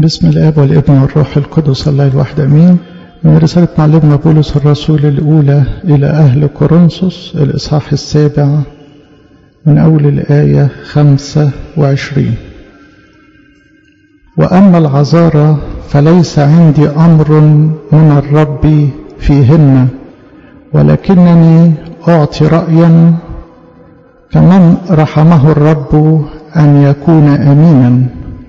بسم الاب والابن والروح القدس الله الواحد امين من رسالة معلمنا بولس الرسول الأولى إلى أهل كورنثوس الإصحاح السابع من أول الآية خمسة وعشرين وأما العذارى فليس عندي أمر من الرب فيهن ولكنني أعطي رأيا كمن رحمه الرب أن يكون أمينا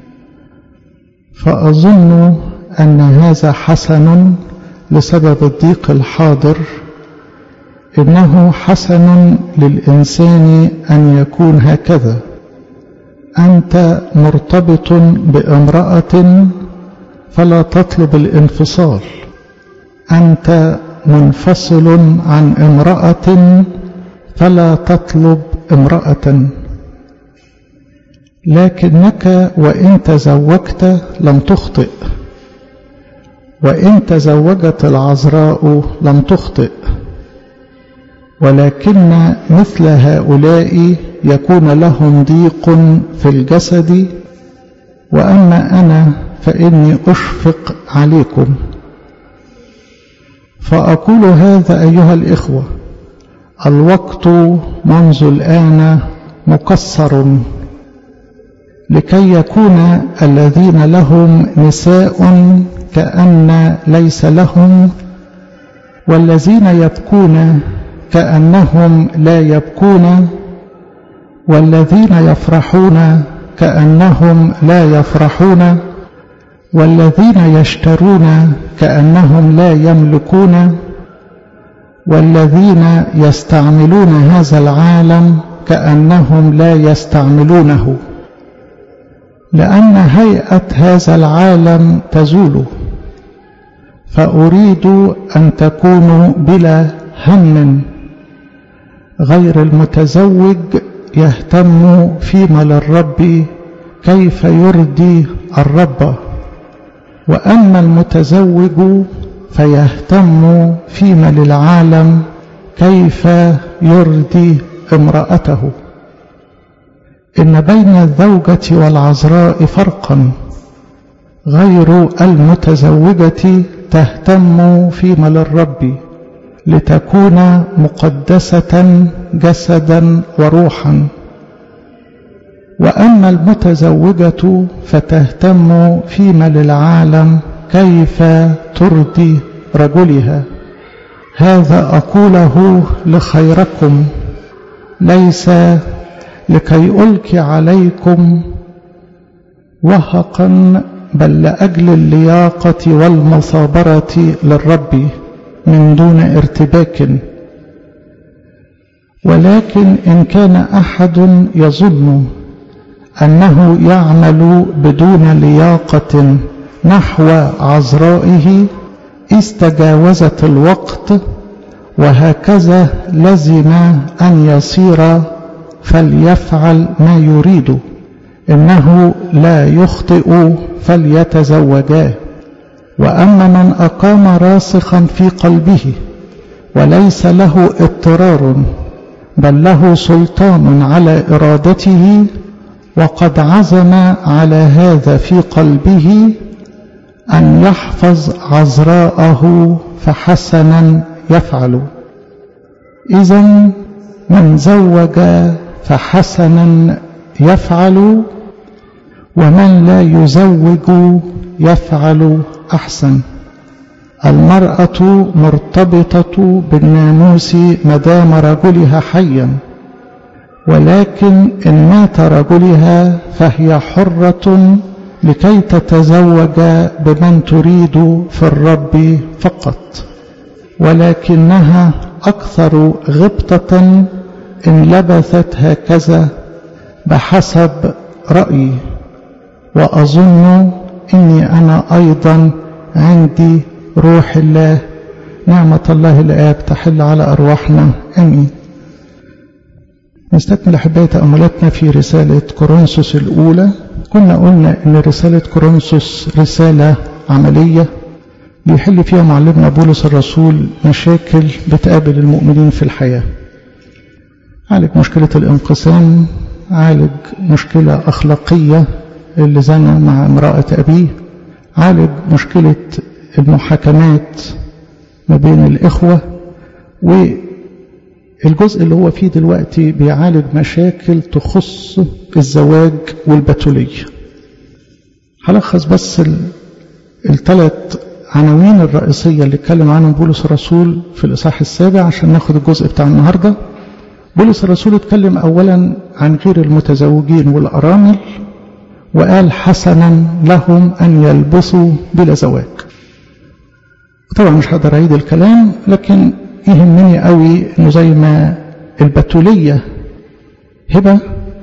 فأظن أن هذا حسن لسبب الضيق الحاضر إنه حسن للإنسان أن يكون هكذا أنت مرتبط بامرأة فلا تطلب الانفصال أنت منفصل عن امرأة فلا تطلب امرأة لكنك وإن تزوجت لم تخطئ وإن تزوجت العذراء لم تخطئ ولكن مثل هؤلاء يكون لهم ضيق في الجسد وأما أنا فإني أشفق عليكم فأقول هذا أيها الإخوة الوقت منذ الآن مكسر لكي يكون الذين لهم نساء كأن ليس لهم والذين يبكون كأنهم لا يبكون والذين يفرحون كأنهم لا يفرحون والذين يشترون كأنهم لا يملكون والذين يستعملون هذا العالم كأنهم لا يستعملونه لأن هيئة هذا العالم تزول فأريد أن تكونوا بلا هم غير المتزوج يهتم فيما للرب كيف يرضي الرب وأما المتزوج فيهتم فيما للعالم كيف يرضي امرأته إن بين الزوجة والعذراء فرقا غير المتزوجة تهتم فيما للرب لتكون مقدسة جسدا وروحا وأما المتزوجة فتهتم فيما للعالم كيف ترضي رجلها هذا أقوله لخيركم ليس لكي ألقي عليكم وهقا بل لأجل اللياقة والمثابرة للرب من دون ارتباك ولكن إن كان أحد يظن أنه يعمل بدون لياقة نحو عذرائه استجاوزت الوقت وهكذا لزم أن يصير فليفعل ما يريد إنه لا يخطئ فليتزوجاه وأما من أقام راسخا في قلبه وليس له اضطرار بل له سلطان على إرادته وقد عزم على هذا في قلبه أن يحفظ عذراءه فحسنا يفعل إذا من زوج فحسنا يفعل ومن لا يزوج يفعل أحسن المرأة مرتبطة بالناموس مدام رجلها حيا ولكن إن مات رجلها فهي حرة لكي تتزوج بمن تريد في الرب فقط ولكنها أكثر غبطة إن لبثت هكذا بحسب رأيي وأظن إني أنا أيضا عندي روح الله نعمة الله الآب تحل على أرواحنا أمين نستكمل أحبائي تأملاتنا في رسالة كورنثوس الأولى كنا قلنا إن رسالة كورنثوس رسالة عملية بيحل فيها معلمنا بولس الرسول مشاكل بتقابل المؤمنين في الحياة عالج مشكلة الانقسام عالج مشكلة أخلاقية اللي زنى مع امرأة أبيه عالج مشكلة المحاكمات ما بين الإخوة والجزء اللي هو فيه دلوقتي بيعالج مشاكل تخص الزواج والبتولية هلخص بس الثلاث عناوين الرئيسية اللي اتكلم عنهم بولس الرسول في الإصحاح السابع عشان ناخد الجزء بتاع النهاردة بولس الرسول اتكلم أولا عن غير المتزوجين والأرامل وقال حسنا لهم أن يلبسوا بلا زواج طبعا مش هقدر أعيد الكلام لكن يهمني قوي إنه زي ما البتولية هبة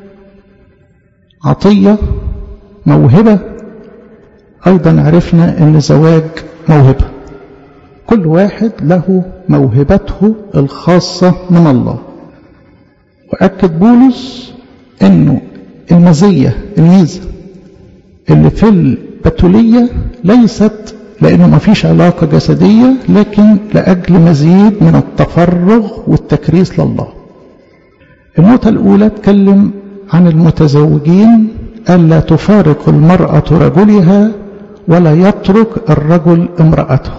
عطية موهبة أيضا عرفنا أن الزواج موهبة كل واحد له موهبته الخاصة من الله وأكد بولس أنه المزية الميزة اللي في البتولية ليست لأنه ما فيش علاقة جسدية لكن لأجل مزيد من التفرغ والتكريس لله النقطة الأولى اتكلم عن المتزوجين ألا تفارق المرأة رجلها ولا يترك الرجل امرأته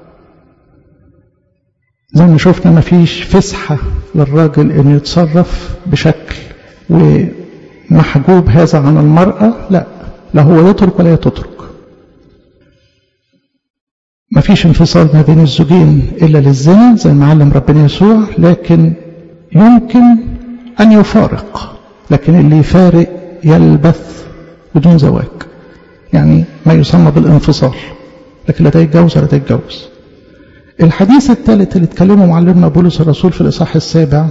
زي ما شفنا ما فيش فسحة للراجل انه يتصرف بشكل ومحجوب هذا عن المرأة لا لا هو يترك ولا تترك ما فيش انفصال ما بين الزوجين إلا للزنا زي ما علم ربنا يسوع لكن يمكن أن يفارق لكن اللي يفارق يلبث بدون زواج يعني ما يسمى بالانفصال لكن لا ده يتجوز ولا ده يتجوز الحديث الثالث اللي اتكلمه معلمنا بولس الرسول في الإصحاح السابع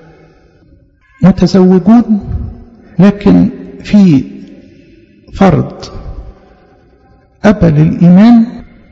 متزوجون لكن في فرد أبى للإيمان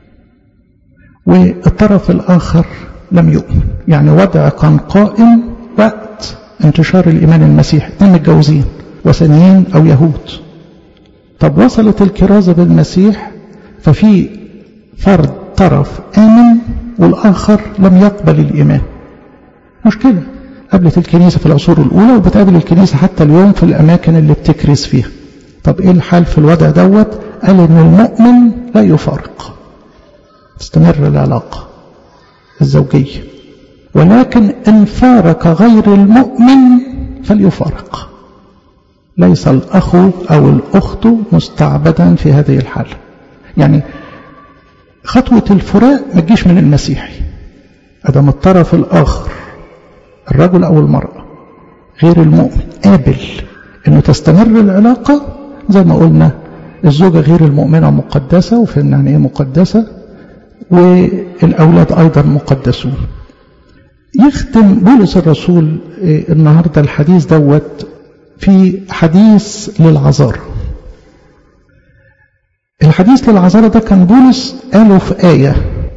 والطرف الآخر لم يؤمن يعني وضع كان قائم وقت انتشار الإيمان المسيحي اثنين متجوزين وثنيين أو يهود طب وصلت الكرازة بالمسيح ففي فرد طرف آمن والآخر لم يقبل الإيمان مشكلة قابلت الكنيسة في العصور الأولى وبتقابل الكنيسة حتى اليوم في الأماكن اللي بتكرز فيها طب إيه الحال في الوضع دوت قال إن المؤمن لا يفارق تستمر العلاقة الزوجية ولكن إن فارق غير المؤمن فليفارق ليس الأخ أو الأخت مستعبدا في هذه الحالة يعني خطوة الفراق ما تجيش من المسيحي أدم الطرف الآخر الرجل أو المرأة غير المؤمن قابل أنه تستمر العلاقة زي ما قلنا الزوجة غير المؤمنة مقدسة وفهمنا يعني إيه مقدسة والأولاد أيضا مقدسون يختم بولس الرسول النهاردة الحديث دوت في حديث للعذارى الحديث للعذارى ده كان بولس قاله في آية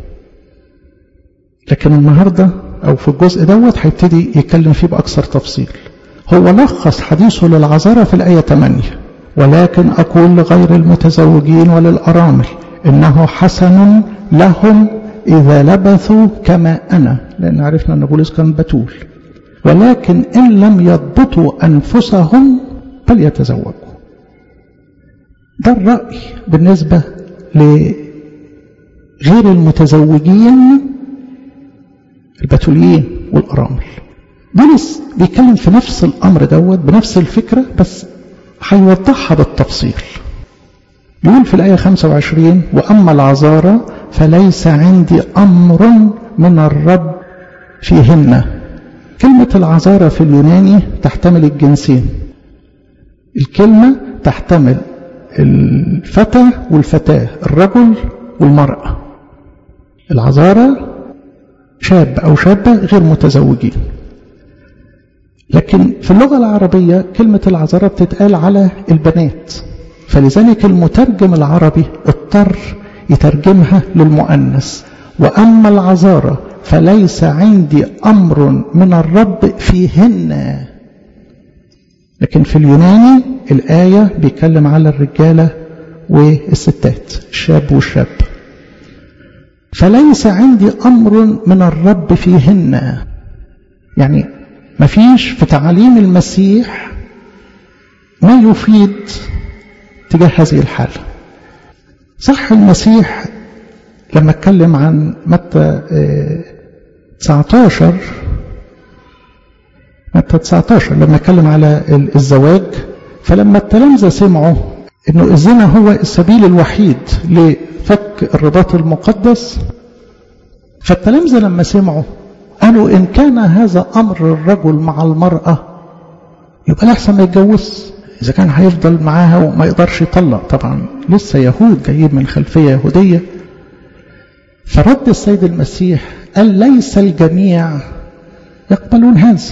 لكن النهاردة أو في الجزء دوت هيبتدي يتكلم فيه بأكثر تفصيل هو لخص حديثه للعذارى في الآية 8 ولكن أقول لغير المتزوجين وللأرامل إنه حسن لهم إذا لبثوا كما أنا لأن عرفنا أن بولس كان بتول ولكن إن لم يضبطوا أنفسهم فليتزوجوا ده الرأي بالنسبة لغير المتزوجين البتوليين والأرامل بولس بيتكلم في نفس الأمر دوت بنفس الفكرة بس هيوضحها بالتفصيل يقول في الآية 25 وأما العذارى فليس عندي أمر من الرب فيهن كلمة العذارى في اليوناني تحتمل الجنسين الكلمة تحتمل الفتى والفتاة الرجل والمرأة العذارى شاب أو شابة غير متزوجين لكن في اللغة العربية كلمة العذارى بتتقال على البنات فلذلك المترجم العربي اضطر يترجمها للمؤنث وأما العذارى فليس عندي أمر من الرب فيهن لكن في اليوناني الآية بيتكلم على الرجالة والستات الشاب والشاب فليس عندي أمر من الرب فيهن يعني ما فيش في تعاليم المسيح ما يفيد تجاه هذه الحالة صح المسيح لما اتكلم عن متى 19 متى 19 لما اتكلم على الزواج فلما التلامذة سمعوا انه الزنا هو السبيل الوحيد لفك الرباط المقدس فالتلامذة لما سمعوا قالوا ان كان هذا امر الرجل مع المرأة يبقى الاحسن ما يتجوز اذا كان هيفضل معاها وما يقدرش يطلق طبعا لسه يهود جايين من خلفية يهودية فرد السيد المسيح قال ليس الجميع يقبلون هذا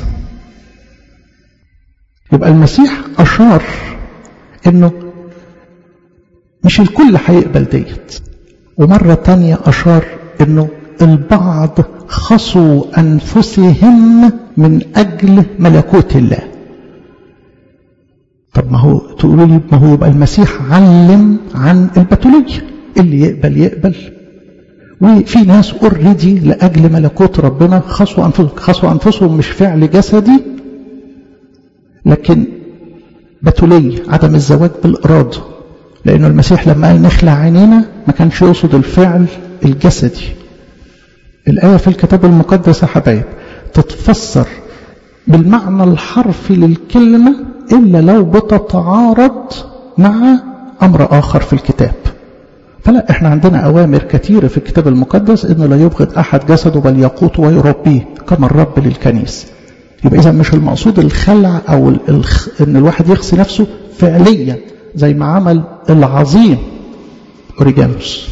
يبقى المسيح أشار إنه مش الكل هيقبل ديت ومرة تانية أشار إنه البعض خصوا أنفسهم من أجل ملكوت الله طب ما هو تقولوا لي ما هو يبقى المسيح علم عن البتولية اللي يقبل يقبل وفي ناس اوريدي لاجل ملكوت ربنا خصوا انفسهم خصوا انفسهم مش فعل جسدي لكن بتولية عدم الزواج بالإرادة لأنه المسيح لما قال نخلع عينينا ما كانش يقصد الفعل الجسدي الآية في الكتاب المقدس يا حبايب تتفسر بالمعنى الحرفي للكلمة إلا لو بتتعارض مع أمر آخر في الكتاب فلا احنا عندنا أوامر كثيرة في الكتاب المقدس إنه لا يبغض أحد جسده بل يقوت ويربيه كما الرب للكنيسة يبقى إذا مش المقصود الخلع أو الخ... إن الواحد يخصي نفسه فعليا زي ما عمل العظيم أوريجانوس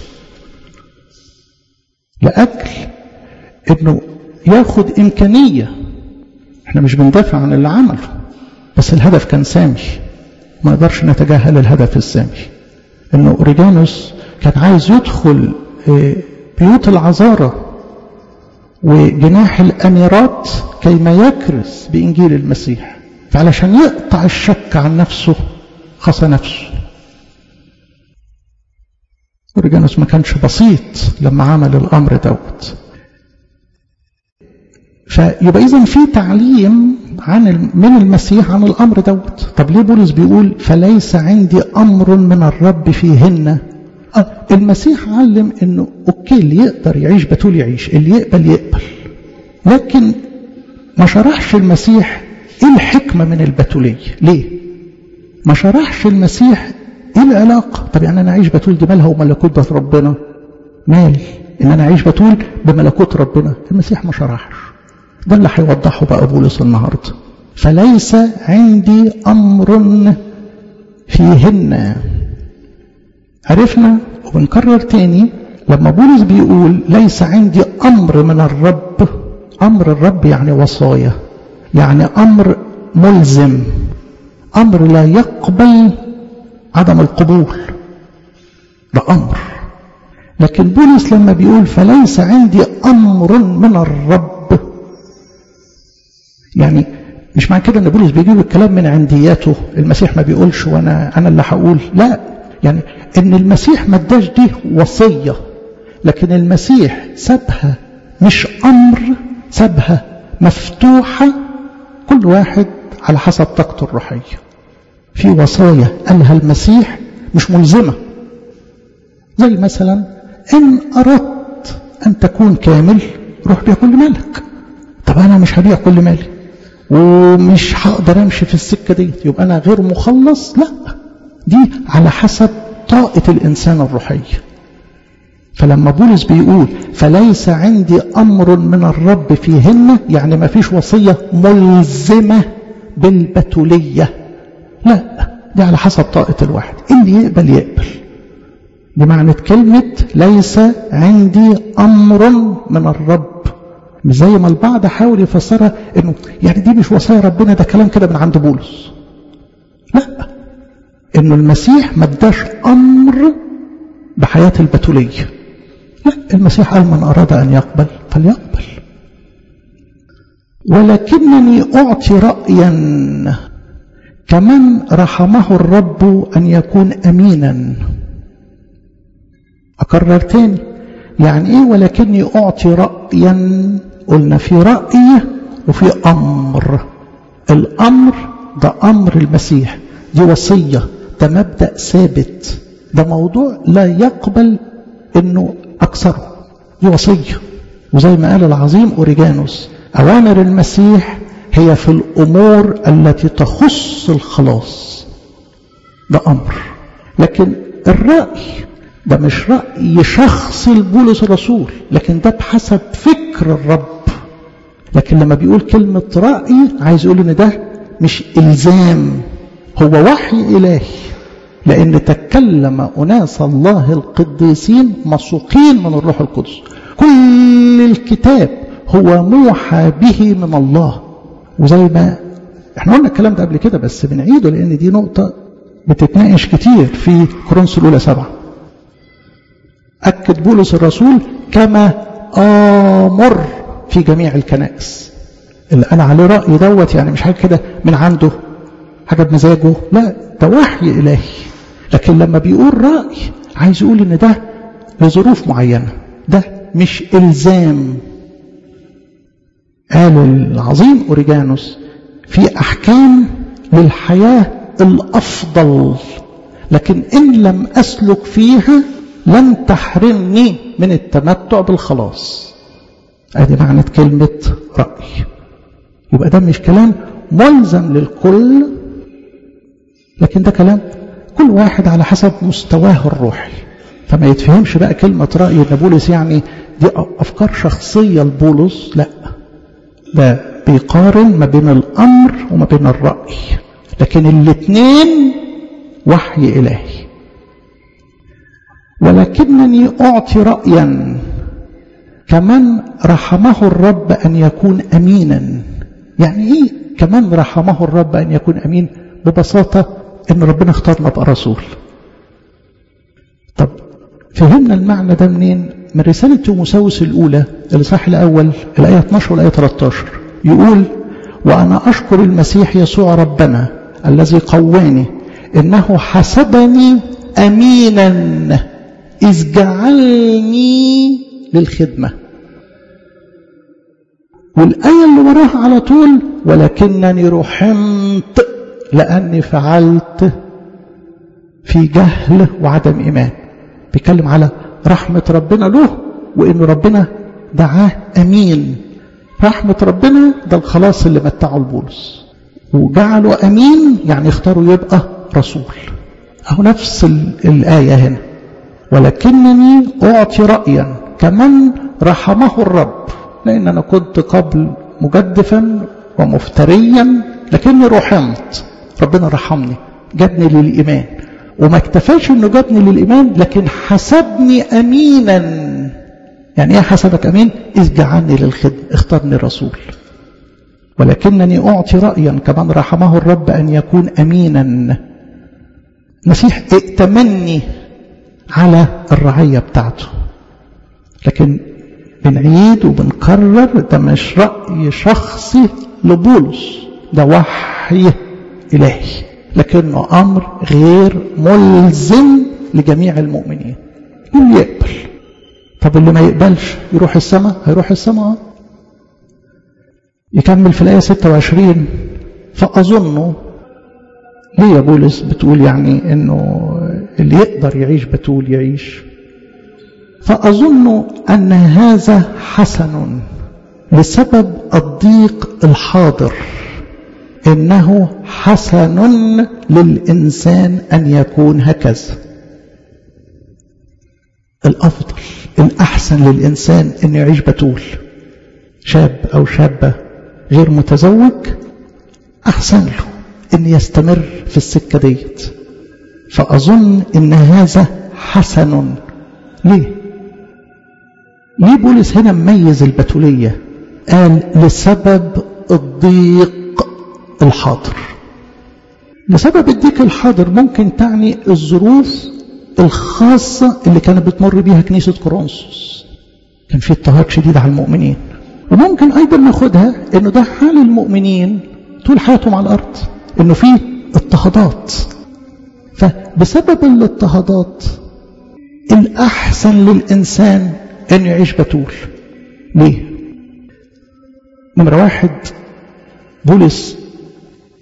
لأجل إنه ياخد إمكانية إحنا مش بندافع عن اللي عمله بس الهدف كان سامي ما نقدرش نتجاهل الهدف السامي إنه أوريجانوس كان عايز يدخل بيوت العذارة وجناح الأميرات كيما يكرس بإنجيل المسيح فعلشان يقطع الشك عن نفسه خصى نفسه أوريجانوس ما كانش بسيط لما عمل الأمر دوت فيبقى إذا في تعليم عن من المسيح عن الأمر دوت طب ليه بولس بيقول فليس عندي أمر من الرب فيهن آه المسيح علم انه اوكي اللي يقدر يعيش بتول يعيش اللي يقبل يقبل لكن ما شرحش المسيح ايه الحكمة من البتولية ليه ما شرحش المسيح ايه العلاقة طب يعني انا اعيش بتول دي مالها وملكوت ربنا مال ان انا اعيش بتول بملكوت ربنا المسيح ما شرحش ده اللي هيوضحه بقى بولس النهارده فليس عندي امر فيهن عرفنا وبنكرر تاني لما بولس بيقول ليس عندي امر من الرب امر الرب يعني وصايا يعني امر ملزم امر لا يقبل عدم القبول ده امر لكن بولس لما بيقول فليس عندي امر من الرب يعني مش معنى كده ان بولس بيجيب الكلام من عندياته المسيح ما بيقولش وانا انا اللي هقول لا يعني ان المسيح ما اداش دي وصيه لكن المسيح سابها مش امر سابها مفتوحه كل واحد على حسب طاقته الروحيه في وصايا قالها المسيح مش ملزمه زي مثلا ان اردت ان تكون كامل روح بيع كل مالك طب انا مش هبيع كل مالي ومش هقدر امشي في السكه دي يبقى انا غير مخلص لا دي على حسب طاقة الإنسان الروحية فلما بولس بيقول فليس عندي أمر من الرب فيهن يعني ما فيش وصية ملزمة بالبتولية لا دي على حسب طاقة الواحد اللي يقبل يقبل بمعنى كلمة ليس عندي أمر من الرب مش زي ما البعض حاول يفسرها انه يعني دي مش وصايا ربنا ده كلام كده من عند بولس لا انه المسيح ما اداش امر بحياة البتولية لا المسيح قال من اراد ان يقبل فليقبل ولكنني اعطي رأيا كمن رحمه الرب ان يكون امينا اكرر تاني يعني ايه ولكني اعطي رأيا قلنا في رأي وفي امر الامر ده امر المسيح دي وصية ده مبدأ ثابت ده موضوع لا يقبل انه اكثره دي وصيه وزي ما قال العظيم اوريجانوس اوامر المسيح هي في الامور التي تخص الخلاص ده امر لكن الراي ده مش راي شخصي لبولس الرسول لكن ده بحسب فكر الرب لكن لما بيقول كلمه راي عايز يقول ان ده مش الزام هو وحي الهي لأن تكلم أناس الله القديسين مسوقين من الروح القدس كل الكتاب هو موحى به من الله وزي ما احنا قلنا الكلام ده قبل كده بس بنعيده لأن دي نقطة بتتناقش كتير في كورنثوس الأولى سبعة أكد بولس الرسول كما آمر في جميع الكنائس اللي قال عليه رأي دوت يعني مش حاجة كده من عنده حاجة بمزاجه لا ده وحي إلهي لكن لما بيقول رأي عايز يقول إن ده لظروف معينة ده مش إلزام قال العظيم أوريجانوس في أحكام للحياة الأفضل لكن إن لم أسلك فيها لن تحرمني من التمتع بالخلاص ادي معنى كلمة رأي يبقى ده مش كلام ملزم للكل لكن ده كلام كل واحد على حسب مستواه الروحي فما يتفهمش بقى كلمة رأي ان بولس يعني دي أفكار شخصية لبولس لا ده بيقارن ما بين الأمر وما بين الرأي لكن الاثنين وحي إلهي ولكنني أعطي رأيا كمن رحمه الرب أن يكون أمينا يعني إيه كمان رحمه الرب أن يكون أمين ببساطة أن ربنا اختارنا بقى رسول طب فهمنا المعنى ده منين من رسالة تيموساوس الأولى الإصحاح الأول الآية 12 والآية 13 يقول وأنا أشكر المسيح يسوع ربنا الذي قواني إنه حسبني أمينا إذ جعلني للخدمة والآية اللي وراها على طول ولكنني رحمت لأني فعلت في جهل وعدم إيمان بيتكلم على رحمة ربنا له وإن ربنا دعاه أمين رحمة ربنا ده الخلاص اللي متعه البولس وجعله أمين يعني اختاروا يبقى رسول أهو نفس الآية هنا ولكنني أعطي رأيا كمن رحمه الرب لأن أنا كنت قبل مجدفا ومفتريا لكني رحمت ربنا رحمني جابني للإيمان وما اكتفاش انه جابني للإيمان لكن حسبني أمينا يعني ايه حسبك أمين إذ جعلني للخدمة اختارني رسول ولكنني أعطي رأيا كمن رحمه الرب أن يكون أمينا المسيح ائتمني على الرعية بتاعته لكن بنعيد وبنكرر ده مش رأي شخصي لبولس ده وحي إلهي لكنه أمر غير ملزم لجميع المؤمنين اللي يقبل طب اللي ما يقبلش يروح السماء هيروح السماء يكمل في الآية 26 فأظن ليه يا بولس بتقول يعني انه اللي يقدر يعيش بتقول يعيش فأظن أن هذا حسن لسبب الضيق الحاضر إنه حسن للإنسان أن يكون هكذا الأفضل الأحسن للإنسان أن يعيش بتول شاب أو شابة غير متزوج أحسن له أن يستمر في السكة ديت فأظن أن هذا حسن ليه ليه بولس هنا مميز البتولية قال لسبب الضيق الحاضر لسبب الضيق الحاضر ممكن تعني الظروف الخاصة اللي كانت بتمر بيها كنيسة كورنثوس كان في اضطهاد شديد على المؤمنين وممكن أيضا ناخدها إنه ده حال المؤمنين طول حياتهم على الأرض إنه في اضطهادات فبسبب الاضطهادات الأحسن للإنسان أن يعيش بتول ليه؟ نمرة واحد بولس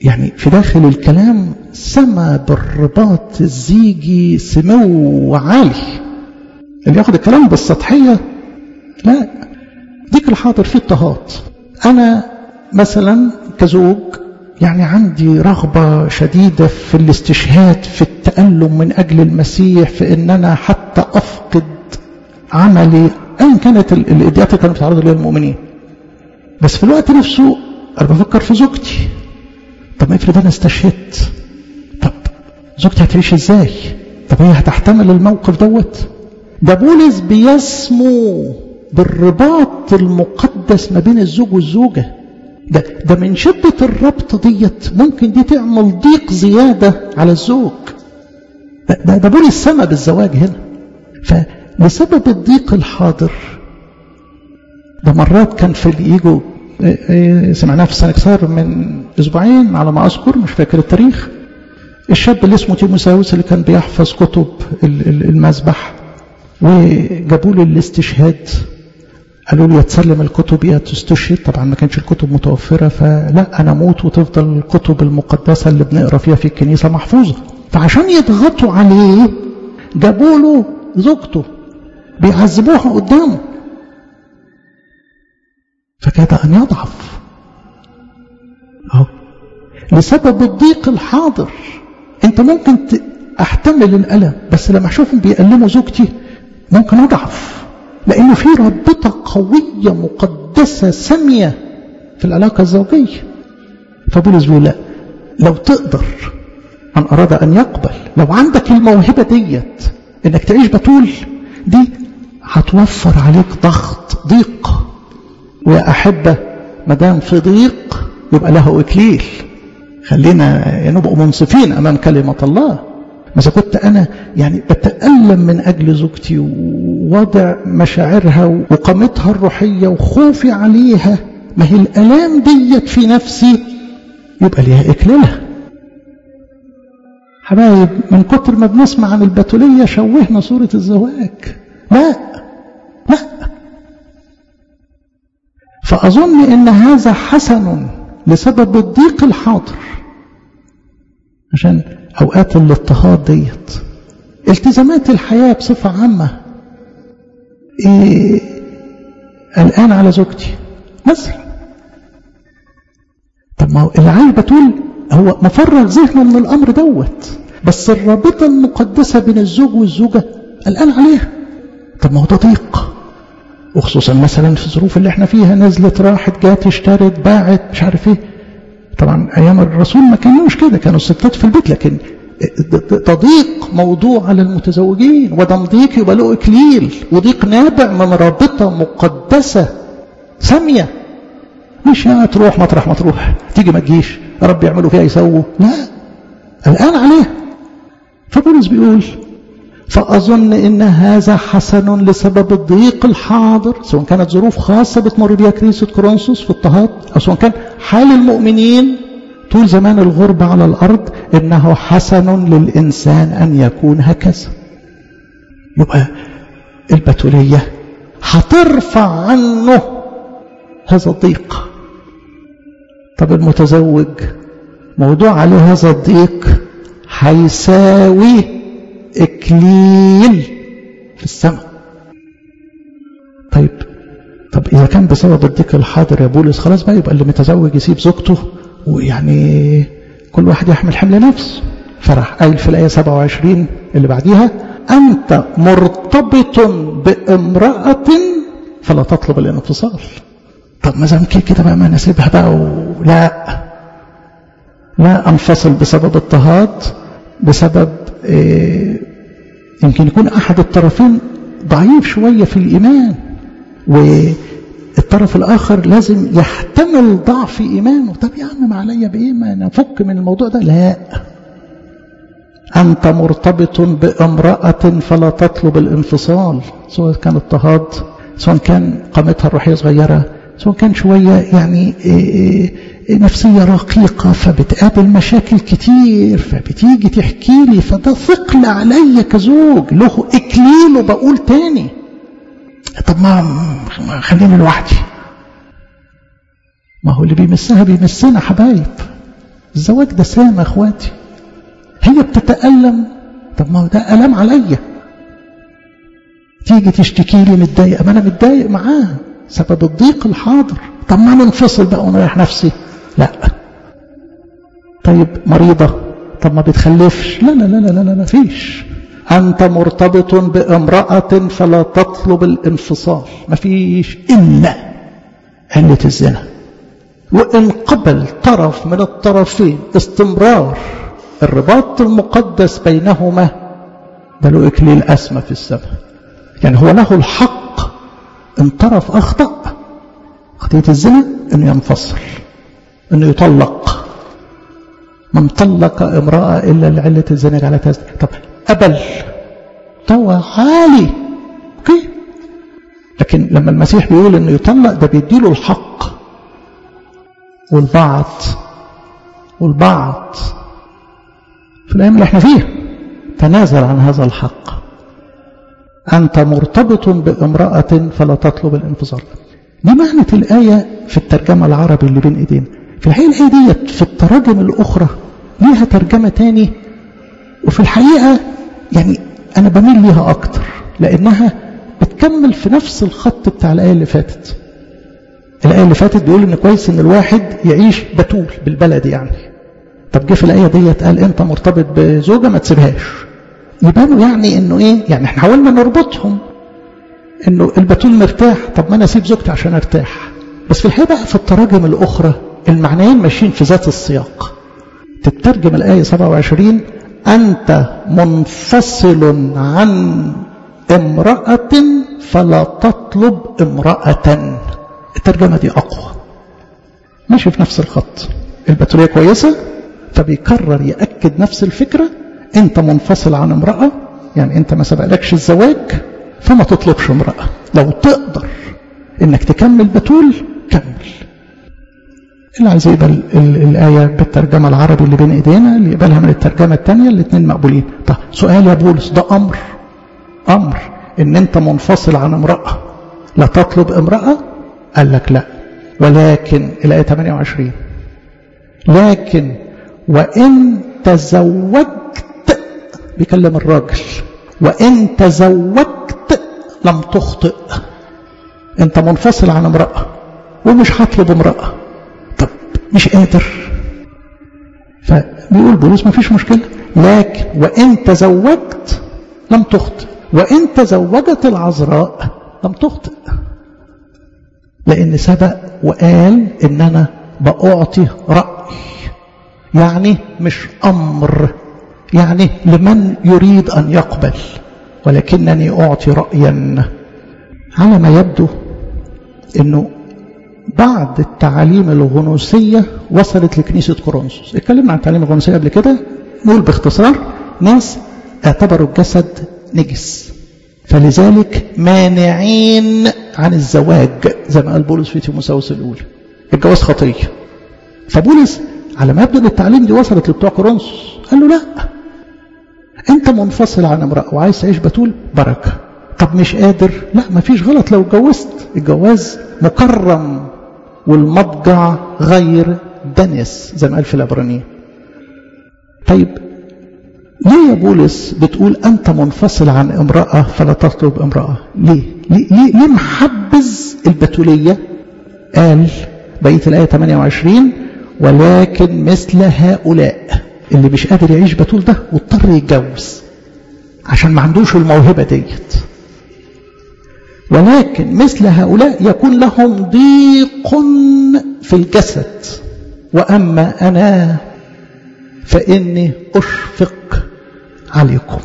يعني في داخل الكلام سما بالرباط الزيجي سمو عالي اللي ياخد الكلام بالسطحية لا ديك الحاضر فيه اضطهاد أنا مثلا كزوج يعني عندي رغبة شديدة في الاستشهاد في التألم من أجل المسيح في أن أنا حتى أفقد عملي أيا كانت الإديات اللي كانوا بيتعرضوا ليها المؤمنين بس في الوقت نفسه أنا بفكر في زوجتي طب ما افرض أنا استشهدت طب زوجتي هتعيش إزاي طب هي هتحتمل الموقف دوت ده بولس بيسمو بالرباط المقدس ما بين الزوج والزوجة ده, ده من شدة الربط ديت ممكن دي تعمل ضيق زيادة على الزوج ده, ده, ده بولس سما بالزواج هنا فلسبب الضيق الحاضر ده مرات كان في يجوا سمعناها في سنكسار من اسبوعين على ما اذكر مش فاكر التاريخ الشاب اللي اسمه تيموساوس اللي كان بيحفظ كتب المذبح وجابوا له الاستشهاد قالوا له يتسلم الكتب يا تستشهد طبعا ما كانش الكتب متوفرة فلا أنا أموت وتفضل الكتب المقدسة اللي بنقرا فيها في الكنيسة محفوظة فعشان يضغطوا عليه جابوا له زوجته بيعذبوها قدامه فكاد أن يضعف أهو لسبب الضيق الحاضر أنت ممكن أحتمل الألم بس لما أشوفهم بيألموا زوجتي ممكن أضعف لأنه في رابطة قوية مقدسة سامية في العلاقة الزوجية فبولس بيقول لا لو تقدر من أراد أن يقبل لو عندك الموهبة ديت إنك تعيش بتول دي هتوفر عليك ضغط ضيق ويا أحبة مدام في ضيق يبقى له إكليل خلينا نبقى منصفين أمام كلمة الله إذا كنت أنا يعني بتألم من أجل زوجتي ووضع مشاعرها وقامتها الروحية وخوفي عليها ما هي الألام ديت في نفسي يبقى ليها إكلالها حبايب من كتر ما بنسمع عن البتولية شوهنا صورة الزواج لا لا فأظن إن هذا حسن لسبب الضيق الحاضر عشان أوقات الاضطهاد ديت التزامات الحياة بصفة عامة إيه الآن على زوجتي مثلا طب ما هو اللي عايز بتقول هو مفرغ ذهنه من الأمر دوت بس الرابطة المقدسة بين الزوج والزوجة الآن عليها طب ما هو ده ضيق وخصوصا مثلا في الظروف اللي احنا فيها نزلت راحت جات اشترت باعت مش عارف ايه طبعا ايام الرسول ما كانوش كده كانوا الستات في البيت لكن تضيق موضوع على المتزوجين ودم ضيق يبقى له اكليل وضيق نابع من رابطه مقدسه ساميه مش يعني تروح مطرح ما تروح تيجي ما تجيش يا رب يعملوا فيها يسووا لا الان عليه فبولس بيقول فأظن إن هذا حسن لسبب الضيق الحاضر سواء كانت ظروف خاصة بتمر بها كنيسة كورنثوس في اضطهاد أو سواء كان حال المؤمنين طول زمان الغربة على الأرض إنه حسن للإنسان أن يكون هكذا يبقى البتولية هترفع عنه هذا الضيق طب المتزوج موضوع عليه هذا الضيق هيساوي إكليل في السماء طيب طب إذا كان بسبب الضيق الحاضر يا بولس خلاص بقى يبقى اللي متزوج يسيب زوجته ويعني كل واحد يحمل حمل نفسه فرح قايل في الآية 27 اللي بعديها أنت مرتبط بامرأة فلا تطلب الانفصال طب ما زمكي كده بقى ما نسيبها بقى ولا لا أنفصل بسبب اضطهاد بسبب إيه يمكن يكون أحد الطرفين ضعيف شوية في الإيمان والطرف الآخر لازم يحتمل ضعف إيمانه طب يا عم ما عليا بإيه ما نفك من الموضوع ده لا أنت مرتبط بامرأة فلا تطلب الانفصال سواء كان اضطهاد سواء كان قامتها الروحية صغيرة سواء كان شوية يعني إيه نفسية رقيقة فبتقابل مشاكل كتير فبتيجي تحكي لي فده ثقل عليا كزوج له إكليل وبقول تاني طب ما خليني لوحدي ما هو اللي بيمسها بيمسنا حبايب الزواج ده سام يا اخواتي هي بتتألم طب ما هو ده ألم عليا تيجي تشتكي لي متضايق ما انا متضايق معاها سبب الضيق الحاضر طب ما ننفصل بقى ونريح نفسي لا طيب مريضة طب ما بتخلفش لا لا لا لا لا لا فيش أنت مرتبط بامرأة فلا تطلب الانفصال ما فيش إلا علة الزنا وإن قبل طرف من الطرفين استمرار الرباط المقدس بينهما ده له إكليل أسمى في السماء يعني هو له الحق إن طرف أخطأ خطية الزنا إنه ينفصل إنه يطلق من طلق امرأة إلا لعلة الزنا على تزني طب قبل طوى عالي اوكي لكن لما المسيح بيقول انه يطلق ده بيديله الحق والبعض والبعض في الايام اللي احنا فيها تنازل عن هذا الحق انت مرتبط بامراه فلا تطلب الانفصال دي معنى الايه في الترجمه العربي اللي بين ايدينا في الحقيقه الايه ديت في التراجم الاخرى ليها ترجمه تاني وفي الحقيقه يعني انا بميل ليها اكتر لانها بتكمل في نفس الخط بتاع الايه اللي فاتت الايه اللي فاتت بيقول ان كويس ان الواحد يعيش بتول بالبلد يعني طب جه في الايه ديت قال انت مرتبط بزوجه ما تسيبهاش يبانوا يعني انه ايه يعني احنا حاولنا نربطهم انه البتول مرتاح طب ما انا اسيب زوجتي عشان ارتاح بس في الحقيقه بقى في التراجم الاخرى المعنيين ماشيين في ذات السياق تترجم الايه 27 أنت منفصل عن امرأة فلا تطلب امرأة الترجمة دي أقوى ماشي في نفس الخط البتولية كويسة فبيكرر يأكد نفس الفكرة أنت منفصل عن امرأة يعني أنت ما سبقلكش الزواج فما تطلبش امرأة لو تقدر إنك تكمل بتول كمل اللي عايز يقبل الآية بالترجمة العربي اللي بين إيدينا اللي يقبلها من الترجمة الثانية الاثنين مقبولين طب سؤال يا بولس ده أمر أمر إن أنت منفصل عن امرأة لا تطلب امرأة قال لك لا ولكن الآية 28 لكن وإن تزوجت بيكلم الراجل وإن تزوجت لم تخطئ أنت منفصل عن امرأة ومش هطلب امرأة طب مش قادر فبيقول بولس ما فيش مشكلة لكن وإن تزوجت لم تخطئ وإن تزوجت العذراء لم تخطئ لأن سبق وقال إن أنا بأعطي رأي يعني مش أمر يعني لمن يريد أن يقبل ولكنني أعطي رأيا على ما يبدو أنه بعد التعاليم الغنوصية وصلت لكنيسة كورنثوس اتكلمنا عن التعاليم الغنوصية قبل كده نقول باختصار ناس اعتبروا الجسد نجس فلذلك مانعين عن الزواج زي ما قال بولس في تيموساوس الأولى الجواز خطية فبولس على ما يبدو ان التعليم دي وصلت لبتوع كورنثوس قال له لا انت منفصل عن امرأة وعايز تعيش بتول بركة طب مش قادر لا ما فيش غلط لو اتجوزت الجواز مكرم والمضجع غير دنس زي ما قال في العبرانيين طيب ليه يا بولس بتقول أنت منفصل عن امرأة فلا تطلب امرأة ليه ليه, ليه, ليه محبز البتولية قال بقية الآية 28 ولكن مثل هؤلاء اللي مش قادر يعيش بتول ده واضطر يتجوز عشان ما عندوش الموهبة ديت ولكن مثل هؤلاء يكون لهم ضيق في الجسد وأما أنا فإني أشفق عليكم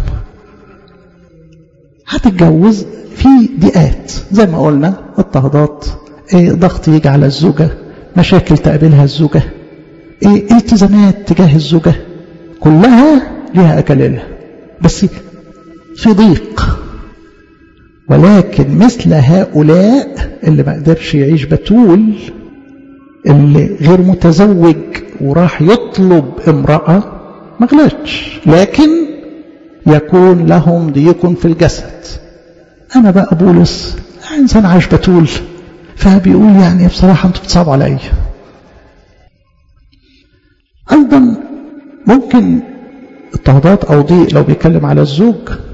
هتتجوز في ضيقات زي ما قلنا اضطهادات ايه ضغط يجي على الزوجة مشاكل تقابلها الزوجة ايه التزامات تجاه الزوجة كلها لها أكلالها بس في ضيق ولكن مثل هؤلاء اللي ما قدرش يعيش بتول اللي غير متزوج وراح يطلب امرأة ما غلطش لكن يكون لهم ضيق في الجسد أنا بقى بولس إنسان عايش بتول فبيقول يعني بصراحة أنتوا بتصعبوا عليا أيضا ممكن اضطهادات أو ضيق لو بيتكلم على الزوج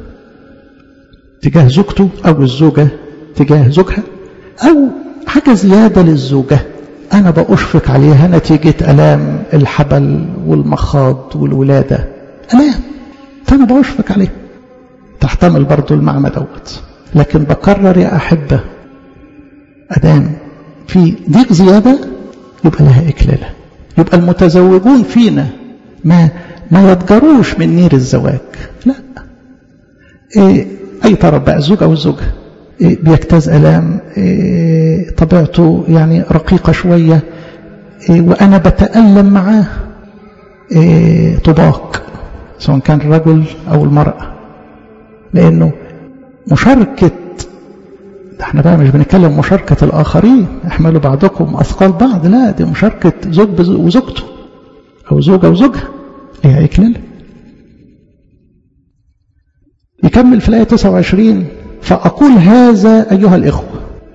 تجاه زوجته أو الزوجة تجاه زوجها أو حاجة زيادة للزوجة أنا بأشفق عليها نتيجة ألام الحبل والمخاض والولادة ألام فأنا بأشفق عليها تحتمل برضو المعنى دوت لكن بكرر يا أحبة أدام في ضيق زيادة يبقى لها إكلالة يبقى المتزوجون فينا ما ما يتجروش من نير الزواج لا إيه أي طرف بقى الزوج أو الزوجة إيه بيجتاز ألام إيه طبيعته يعني رقيقة شوية إيه وأنا بتألم معاه إيه طباق سواء كان الرجل أو المرأة لأنه مشاركة احنا بقى مش بنتكلم مشاركة الآخرين احملوا بعضكم أثقال بعض لا دي مشاركة زوج وزوجته أو زوجة وزوجها ليها إكلال يكمل في الآية 29 فأقول هذا أيها الإخوة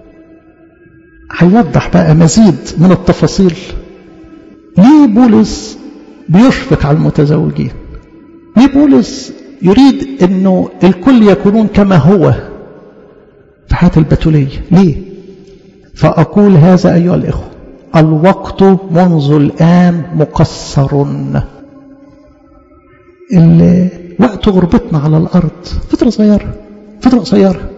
هيوضح بقى مزيد من التفاصيل ليه بولس بيشفق على المتزوجين ليه بولس يريد أنه الكل يكونون كما هو في حياة البتولية ليه فأقول هذا أيها الإخوة الوقت منذ الآن مقصر وقت غربتنا على الأرض فترة صغيرة فترة قصيرة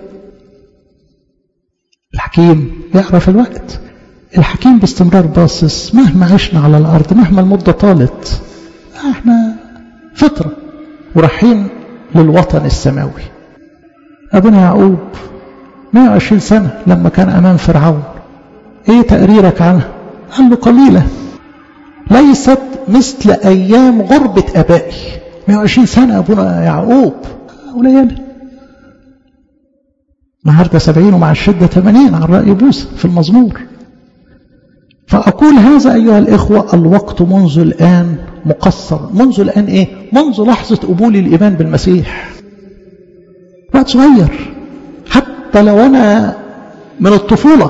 الحكيم يعرف الوقت الحكيم باستمرار باصص مهما عشنا على الأرض مهما المدة طالت احنا فترة ورايحين للوطن السماوي أبونا يعقوب 120 سنة لما كان أمام فرعون إيه تقريرك عنها قال له قليلة ليست مثل أيام غربة أبائي 120 سنة أبونا يعقوب قليلة النهارده 70 ومع الشدة 80 عن رأي بوسى في المزمور فأقول هذا أيها الإخوة الوقت منذ الآن مقصر منذ الآن إيه منذ لحظة قبول الإيمان بالمسيح وقت صغير حتى لو أنا من الطفولة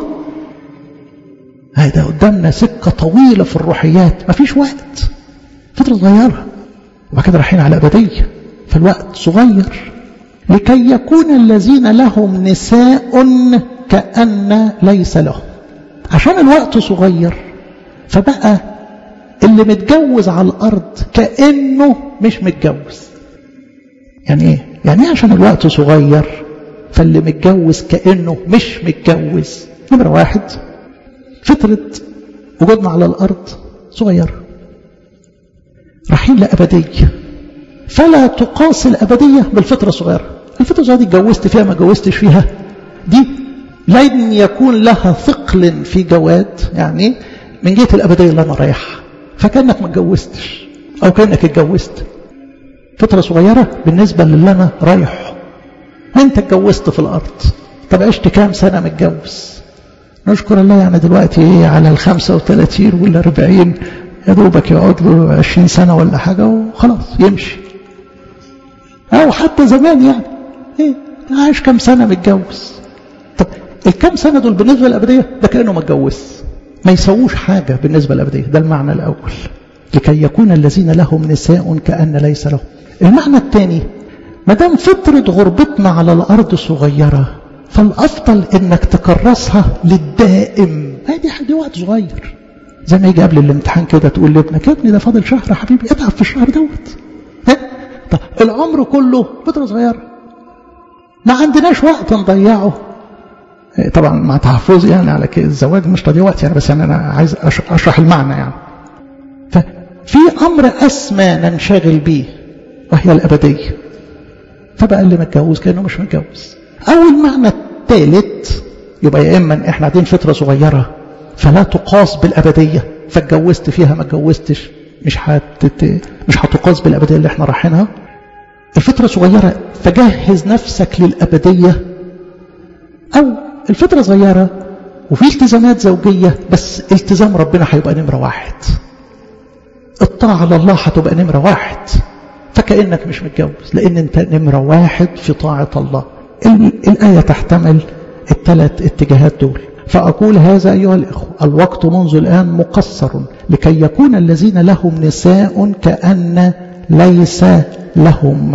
هذا قدامنا سكة طويلة في الروحيات مفيش وقت فترة صغيرة وبعد كده رايحين على أبدية فالوقت صغير لكي يكون الذين لهم نساء كأن ليس لهم عشان الوقت صغير فبقى اللي متجوز على الأرض كأنه مش متجوز يعني ايه؟ يعني ايه عشان الوقت صغير فاللي متجوز كأنه مش متجوز نمرة واحد فترة وجودنا على الأرض صغيرة رايحين لأبدية فلا تقاس الأبدية بالفترة الصغيرة الفترة الصغيرة دي اتجوزت فيها ما اتجوزتش فيها دي لن يكون لها ثقل في جواد يعني من جهة الأبدية اللي أنا رايحها فكأنك ما اتجوزتش أو كأنك اتجوزت فترة صغيرة بالنسبة للي أنا رايحه أنت اتجوزت في الأرض طب عشت كام سنة متجوز نشكر الله يعني دلوقتي ايه على ال 35 ولا 40 يا دوبك يقعد له 20 سنة ولا حاجة وخلاص يمشي أو حتى زمان يعني ايه عايش كام سنة متجوز طب الكام سنة دول بالنسبة للأبدية ده كأنه ما اتجوز ما يسووش حاجة بالنسبة للأبدية ده المعنى الأول لكي يكون الذين لهم نساء كأن ليس لهم المعنى الثاني ما دام فترة غربتنا على الأرض صغيرة فالأفضل إنك تكرسها للدائم هذه دي وقت صغير زي ما يجي قبل الامتحان كده تقول لابنك يا ابني ده فاضل شهر يا حبيبي اتعب في الشهر دوت ها طب العمر كله فترة صغيرة ما عندناش وقت نضيعه طبعا مع تحفظي يعني على الزواج مش تضييع وقت يعني بس يعني انا عايز اشرح المعنى يعني ففي امر اسمى ننشغل به وهي الابديه فبقى اللي متجوز كانه مش متجوز او المعنى الثالث يبقى يا اما احنا قاعدين فتره صغيره فلا تقاس بالابديه فاتجوزت فيها ما اتجوزتش مش هتت... مش هتقاس بالابديه اللي احنا رايحينها الفتره صغيره فجهز نفسك للابديه او الفتره صغيره وفي التزامات زوجيه بس التزام ربنا هيبقى نمره واحد الطاعه على الله هتبقى نمره واحد فكانك مش متجوز لان انت نمره واحد في طاعه الله الآية تحتمل الثلاث اتجاهات دول فأقول هذا أيها الإخوة الوقت منذ الآن مقصر لكي يكون الذين لهم نساء كأن ليس لهم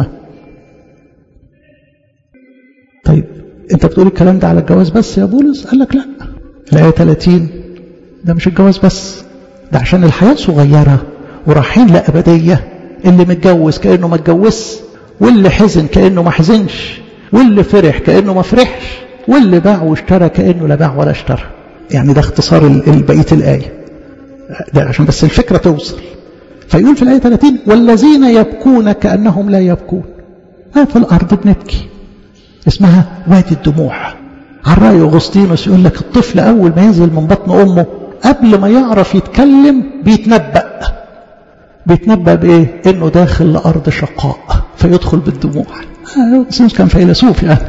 طيب انت بتقول الكلام ده على الجواز بس يا بولس قال لك لا الآية 30 ده مش الجواز بس ده عشان الحياة صغيرة ورايحين لأبدية اللي متجوز كأنه ما اتجوزش واللي حزن كأنه ما حزنش واللي فرح كأنه ما فرحش واللي باع واشترى كأنه لا باع ولا اشترى يعني ده اختصار بقية الآية ده عشان بس الفكرة توصل فيقول في الآية 30 والذين يبكون كأنهم لا يبكون في الأرض بنبكي اسمها وادي الدموع على رأي أغسطينوس يقول لك الطفل أول ما ينزل من بطن أمه قبل ما يعرف يتكلم بيتنبأ بيتنبأ بإيه؟ إنه داخل لأرض شقاء فيدخل بالدموع أغسطينوس كان فيلسوف يعني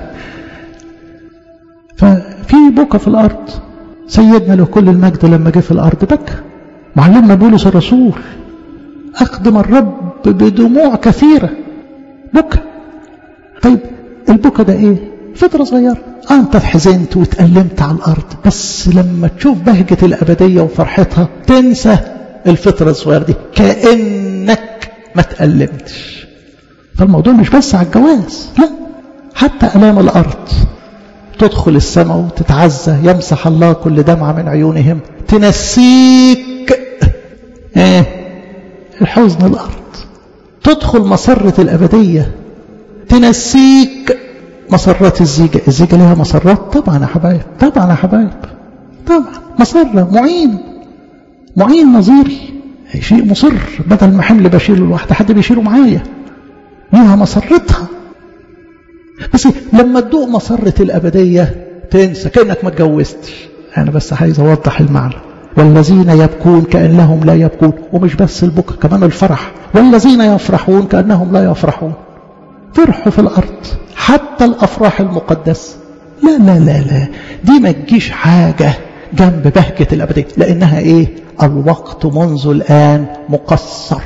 ففي بكى في الأرض سيدنا له كل المجد لما جه في الأرض بكى معلمنا بولس الرسول أخدم الرب بدموع كثيرة بكى طيب البكى ده إيه؟ فترة صغيرة آه أنت حزنت واتألمت على الأرض بس لما تشوف بهجة الأبدية وفرحتها تنسى الفترة الصغيرة دي كأنك ما تألمتش فالموضوع مش بس على الجواز لا حتى ألام الأرض تدخل السماء وتتعزى يمسح الله كل دمعة من عيونهم تنسيك ايه الحزن الأرض تدخل مسرة الأبدية تنسيك مسرات الزيجة الزيجة لها مسرات طبعا يا حبايب طبعا يا حبايب طبعا مسرة معين معين نظيري شيء مصر بدل ما حمل بشيله لوحده حد بيشيله معايا ليها مسرتها بس لما تدوق مسرة الأبدية تنسى كأنك ما اتجوزتش أنا بس عايز أوضح المعنى والذين يبكون كأنهم لا يبكون ومش بس البكاء كمان الفرح والذين يفرحون كأنهم لا يفرحون فرحوا في الأرض حتى الأفراح المقدسة لا لا لا لا دي ما تجيش حاجة جنب بهجة الأبدية لأنها إيه الوقت منذ الآن مقصر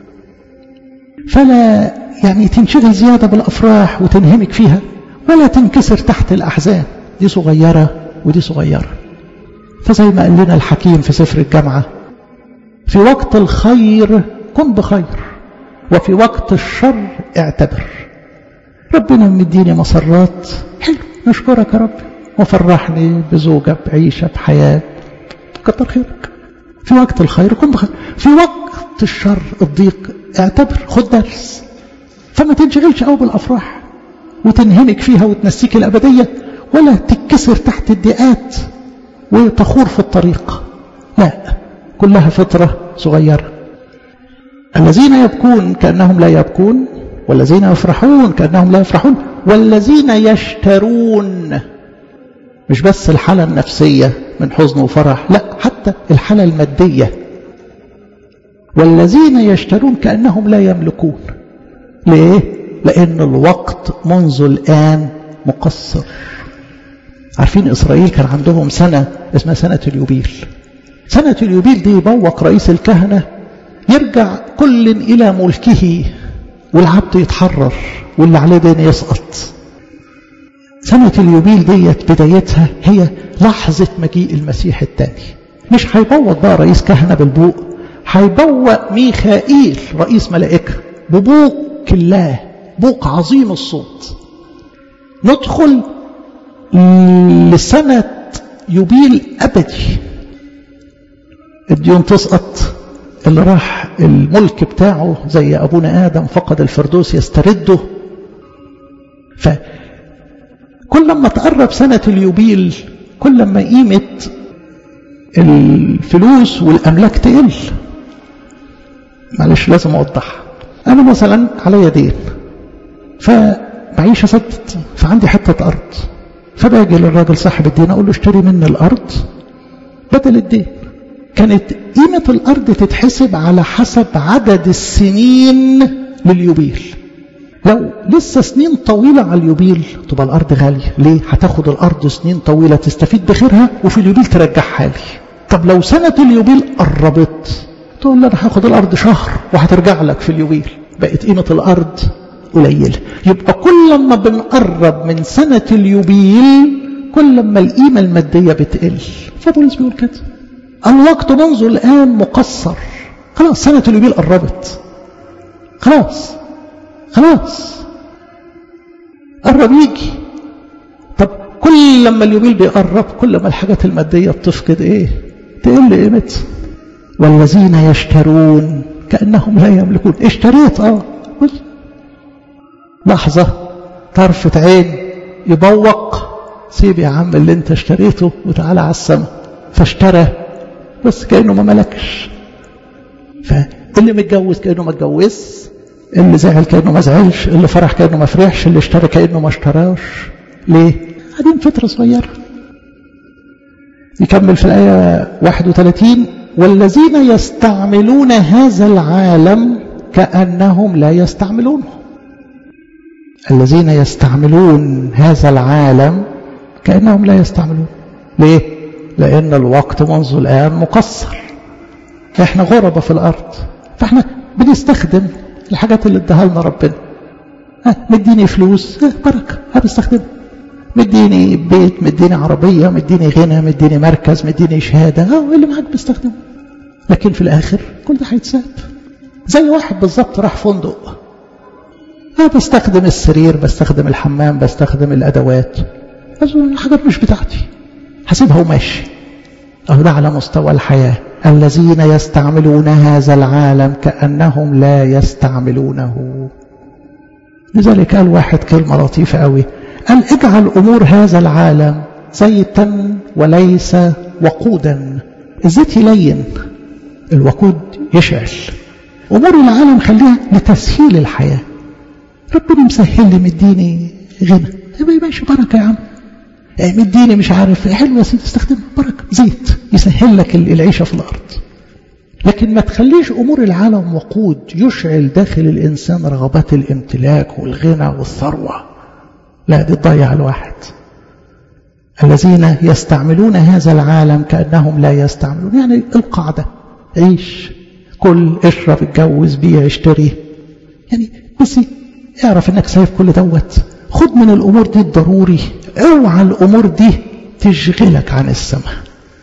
فلا يعني تنشغل زيادة بالأفراح وتنهمك فيها ولا تنكسر تحت الأحزان دي صغيرة ودي صغيرة فزي ما قال لنا الحكيم في سفر الجامعة في وقت الخير كن بخير وفي وقت الشر اعتبر ربنا مديني مسرات حلو نشكرك يا رب وفرحني بزوجة بعيشة بحياة كتر خيرك في وقت الخير كن بخير في وقت الشر الضيق اعتبر خد درس فما تنشغلش قوي بالافراح وتنهمك فيها وتنسيك الابديه ولا تتكسر تحت الضيقات وتخور في الطريق لا كلها فتره صغيره الذين يبكون كانهم لا يبكون والذين يفرحون كانهم لا يفرحون والذين يشترون مش بس الحاله النفسيه من حزن وفرح لا حتى الحاله الماديه والذين يشترون كانهم لا يملكون ليه؟ لأن الوقت منذ الآن مقصر عارفين إسرائيل كان عندهم سنة اسمها سنة اليوبيل سنة اليوبيل دي يبوق رئيس الكهنة يرجع كل إلى ملكه والعبد يتحرر واللي عليه دين يسقط سنة اليوبيل ديت بدايتها هي لحظة مجيء المسيح الثاني مش هيبوق بقى رئيس كهنة بالبوق هيبوق ميخائيل رئيس ملائكة ببوق الله بوق عظيم الصوت ندخل لسنة يوبيل أبدي الديون تسقط اللي راح الملك بتاعه زي أبونا آدم فقد الفردوس يسترده فكل ما تقرب سنة اليوبيل كل ما قيمة الفلوس والأملاك تقل معلش لازم أوضحها أنا مثلا علي دين فبعيش أسدد فعندي حتة أرض فباجي للراجل صاحب الدين أقول له اشتري مني الأرض بدل الدين كانت قيمة الأرض تتحسب على حسب عدد السنين لليوبيل لو لسه سنين طويلة على اليوبيل تبقى الأرض غالية ليه؟ هتاخد الأرض سنين طويلة تستفيد بخيرها وفي اليوبيل ترجعها لي طب لو سنة اليوبيل قربت تقول لي أنا هاخد الأرض شهر وهترجع لك في اليوبيل بقت قيمة الأرض قليلة يبقى كل ما بنقرب من سنة اليوبيل كل ما القيمة المادية بتقل فبولس بيقول كده الوقت منذ الآن مقصر خلاص سنة اليوبيل قربت خلاص خلاص قرب يجي طب كل لما اليوبيل بيقرب كل ما الحاجات المادية بتفقد ايه تقل قيمتها والذين يشترون كأنهم لا يملكون اشتريت اه لحظة طرفة عين يبوق سيب يا عم اللي انت اشتريته وتعالى على السماء فاشترى بس كأنه ما ملكش فاللي متجوز كأنه ما اتجوز اللي زعل كأنه ما زعلش اللي فرح كأنه ما فرحش اللي اشترى كأنه ما اشتراش ليه قاعدين فترة صغيرة يكمل في الآية 31 والذين يستعملون هذا العالم كأنهم لا يستعملونه الذين يستعملون هذا العالم كأنهم لا يستعملون ليه؟ لأن الوقت منذ الآن مقصر احنا غربة في الأرض فاحنا بنستخدم الحاجات اللي اداها لنا ربنا ها مديني فلوس ها بركة ها بستخدمها مديني بيت مديني عربية مديني غنى مديني مركز مديني شهادة ها اللي معاك بستخدمه لكن في الآخر كل ده هيتساب زي واحد بالظبط راح فندق أنا بستخدم السرير بستخدم الحمام بستخدم الأدوات الحاجات مش بتاعتي هسيبها وماشي أهو ده على مستوى الحياة الذين يستعملون هذا العالم كأنهم لا يستعملونه لذلك قال واحد كلمة لطيفة قوي قال اجعل أمور هذا العالم زيتا وليس وقودا الزيت يلين الوقود يشعل أمور العالم خليها لتسهيل الحياة ربنا مسهل لي مديني غنى يبقى ماشي بركة يا عم مديني مش عارف حلو يا سيدي استخدمها بركة زيت يسهل لك العيشة في الأرض لكن ما تخليش أمور العالم وقود يشعل داخل الإنسان رغبات الامتلاك والغنى والثروة لا دي تضيع الواحد الذين يستعملون هذا العالم كأنهم لا يستعملون يعني القاعدة عيش كل اشرب اتجوز بيع اشتري يعني بس اعرف انك سايب كل دوت خد من الامور دي الضروري اوعى الامور دي تشغلك عن السماء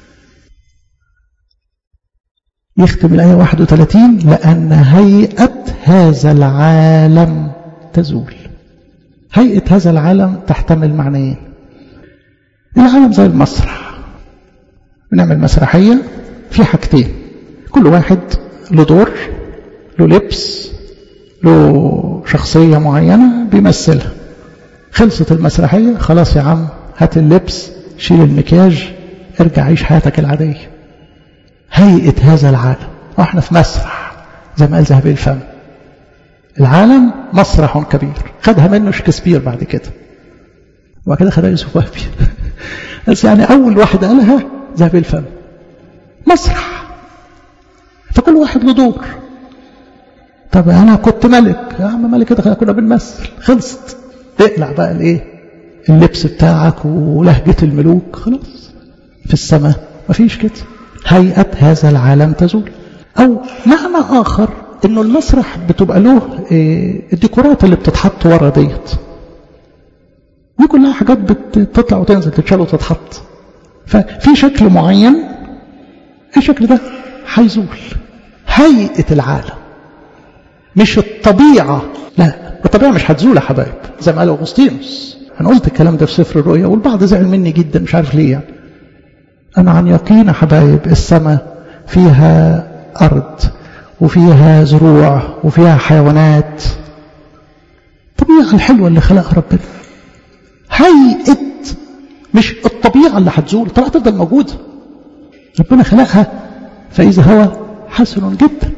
يختم الآية 31 لأن هيئة هذا العالم تزول هيئة هذا العالم تحتمل معنيين العالم زي المسرح بنعمل مسرحية في حاجتين كل واحد له دور له لبس له شخصية معينة بيمثلها خلصت المسرحية خلاص يا عم هات اللبس شيل المكياج ارجع عيش حياتك العادية هيئة هذا العالم واحنا في مسرح زي ما قال ذهبي الفم العالم مسرح كبير خدها منه شكسبير بعد كده وبعد كده خدها يوسف وهبي بس يعني أول واحد قالها ذهبي الفم مسرح فكل واحد له دور طب انا كنت ملك يا عم ملك كده كنا بنمثل خلصت اقلع بقى الايه اللبس بتاعك ولهجة الملوك خلاص في السماء مفيش كده هيئة هذا العالم تزول او معنى اخر انه المسرح بتبقى له إيه الديكورات اللي بتتحط ورا ديت دي كلها حاجات بتطلع وتنزل تتشال وتتحط ففي شكل معين الشكل ده هيزول هيئة العالم مش الطبيعة لا الطبيعة مش هتزول يا حبايب زي ما قال أغسطينوس أنا قلت الكلام ده في سفر الرؤيا والبعض زعل مني جدا مش عارف ليه يعني أنا عن يقين يا حبايب السماء فيها أرض وفيها زروع وفيها حيوانات الطبيعة الحلوة اللي خلقها ربنا هيئة مش الطبيعة اللي هتزول الطبيعة تفضل موجودة ربنا خلقها فإذا هو حسن جدا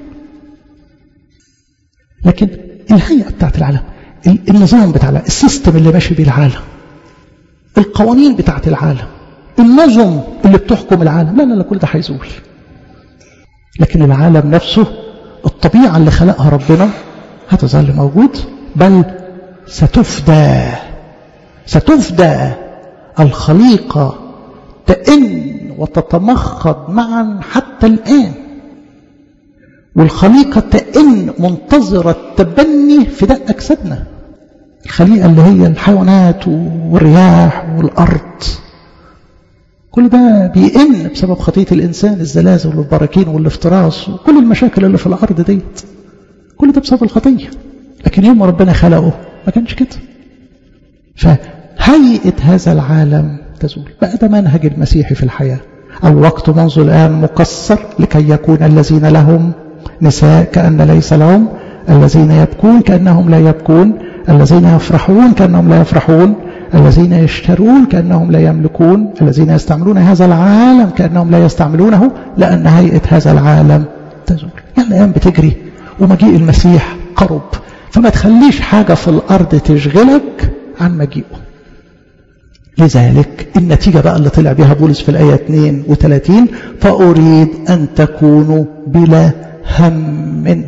لكن الهيئة بتاعت العالم النظام بتاع العالم السيستم اللي ماشي بيه العالم القوانين بتاعت العالم النظم اللي بتحكم العالم لا لا لا كل ده هيزول لكن العالم نفسه الطبيعة اللي خلقها ربنا هتظل موجود بل ستفدى ستفدى الخليقة تئن وتتمخض معا حتى الآن والخليقة تئن منتظرة التبني فداء أجسادنا الخليقة اللي هي الحيوانات والرياح والأرض كل ده بيئن بسبب خطية الإنسان الزلازل والبراكين والافتراس وكل المشاكل اللي في الأرض ديت كل ده بسبب الخطية لكن يوم ربنا خلقه ما كانش كده فهيئة هذا العالم تزول بقى ده منهج المسيح في الحياة الوقت منذ الآن مقصر لكي يكون الذين لهم نساء كأن ليس لهم الذين يبكون كأنهم لا يبكون الذين يفرحون كأنهم لا يفرحون الذين يشترون كأنهم لا يملكون الذين يستعملون هذا العالم كأنهم لا يستعملونه لأن هيئة هذا العالم تزول يعني الأيام بتجري ومجيء المسيح قرب فما تخليش حاجة في الأرض تشغلك عن مجيئه لذلك النتيجة بقى اللي طلع بها بولس في الآية 32 فأريد أن تكونوا بلا هم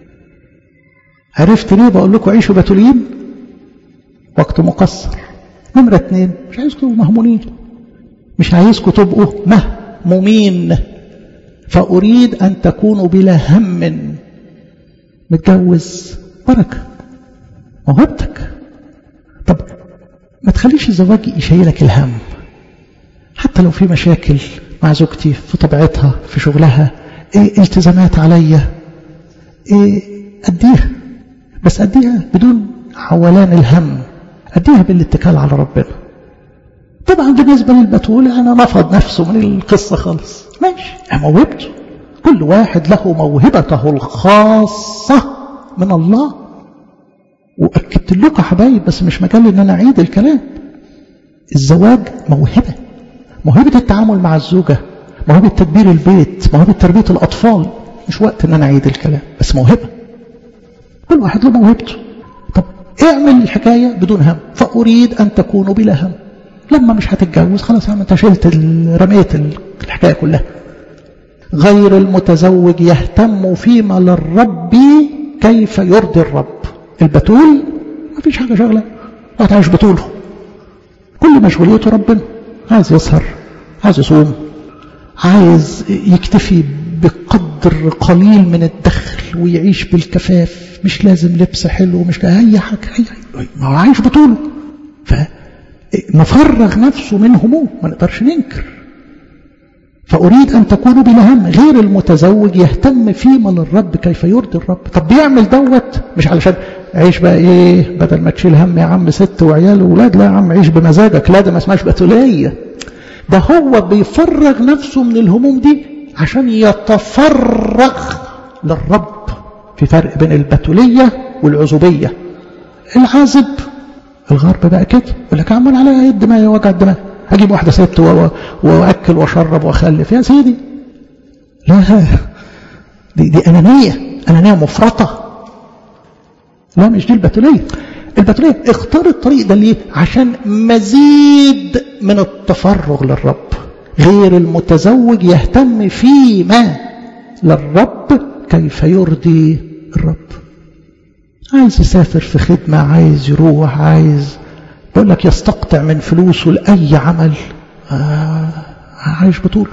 عرفت ليه بقول لكم عيشوا بتولين وقت مقصر نمرة اتنين مش عايزكم تبقوا مهمومين مش عايزكم تبقوا مهمومين فأريد أن تكونوا بلا هم متجوز بركة موهبتك طب ما تخليش الزواج يشيلك الهم حتى لو في مشاكل مع زوجتي في طبيعتها في شغلها إيه التزامات عليا إيه أديها بس أديها بدون عولان الهم أديها بالاتكال على ربنا طبعا بالنسبة للبتول أنا نفض نفسه من القصة خالص ماشي موهبته كل واحد له موهبته الخاصة من الله وأكدت لكم حبايب بس مش مجال ان انا اعيد الكلام الزواج موهبة موهبة التعامل مع الزوجة موهبة تدبير البيت موهبة تربية الأطفال مش وقت ان انا اعيد الكلام بس موهبة كل واحد له موهبته طب اعمل الحكاية بدون هم فأريد أن تكونوا بلا هم لما مش هتتجوز خلاص يا عم انت شلت رميت الحكاية كلها غير المتزوج يهتم فيما للرب كيف يرضي الرب البتول ما فيش حاجة شغلة هتعيش بطوله كل مشغوليته ربنا عايز يسهر عايز يصوم عايز يكتفي بقدر قليل من الدخل ويعيش بالكفاف مش لازم لبس حلو مش اي حاجة ما هو عايش بطوله فمفرغ نفسه من هموم ما نقدرش ننكر فأريد أن تكونوا بلا هم غير المتزوج يهتم فيما للرب كيف يرضي الرب طب بيعمل دوت مش علشان عيش بقى ايه بدل ما تشيل هم يا عم ست وعيال وولاد لا يا عم عيش بمزاجك لا ده ما اسمهاش بتولية ده هو بيفرغ نفسه من الهموم دي عشان يتفرغ للرب في فرق بين البتولية والعزوبية العازب الغرب بقى كده يقول لك عمال عليا الدماغ وجع الدماغ اجيب واحده ست واكل واشرب واخلف يا سيدي لا دي, دي انانيه انانيه مفرطه لا مش دي البتوليه البتوليه اختار الطريق ده ليه عشان مزيد من التفرغ للرب غير المتزوج يهتم فيما للرب كيف يرضي الرب عايز يسافر في خدمة عايز يروح عايز يقول لك يستقطع من فلوسه لأي عمل آه عايش بطوله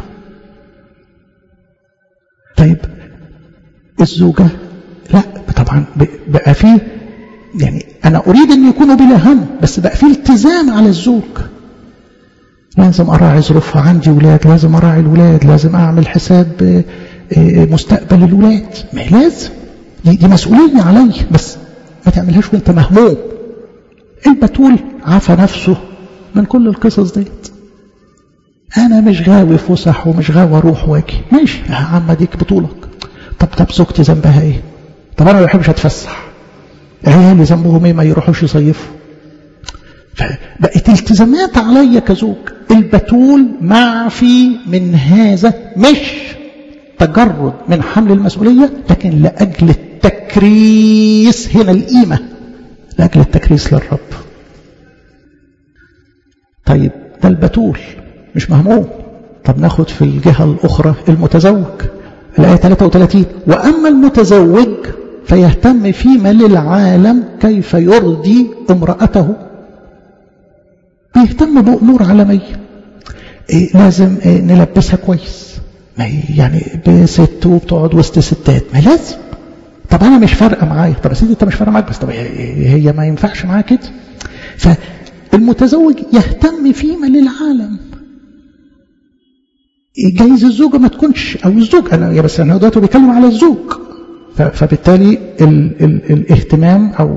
طيب الزوجة لا طبعا بقى فيه يعني أنا أريد أن يكونوا بلا هم بس بقى فيه التزام على الزوج لازم أراعي ظروفها عندي ولاد لازم أراعي الولاد لازم أعمل حساب مستقبل الولاد ما لازم دي, دي مسؤولية علي بس ما تعملهاش وانت مهموم البتول عفى نفسه من كل القصص ديت انا مش غاوي فسح ومش غاوي اروح واجي ماشي يا عم اديك بطولك طب طب زوجتي ذنبها ايه طب انا ما بحبش اتفسح عيالي ذنبهم ايه ما يروحوش يصيفوا فبقت التزامات عليا كزوج البتول معفي من هذا مش تجرد من حمل المسؤولية لكن لأجل التكريس هنا القيمة لأجل التكريس للرب طيب ده البتول مش مهموم طب ناخد في الجهة الأخرى المتزوج الآية 33 وأما المتزوج فيهتم فيما للعالم كيف يرضي امرأته بيهتم بأمور عالمية إيه لازم إيه نلبسها كويس ما يعني بست وبتقعد وسط ستات ما لازم طب انا مش فارقه معايا طب يا سيدي انت مش فارقه معاك بس طب هي ما ينفعش معاها كده فالمتزوج يهتم فيما للعالم جايز الزوجة ما تكونش أو الزوج أنا يا بس أنا دلوقتي بيتكلم على الزوج فبالتالي ال ال الاهتمام أو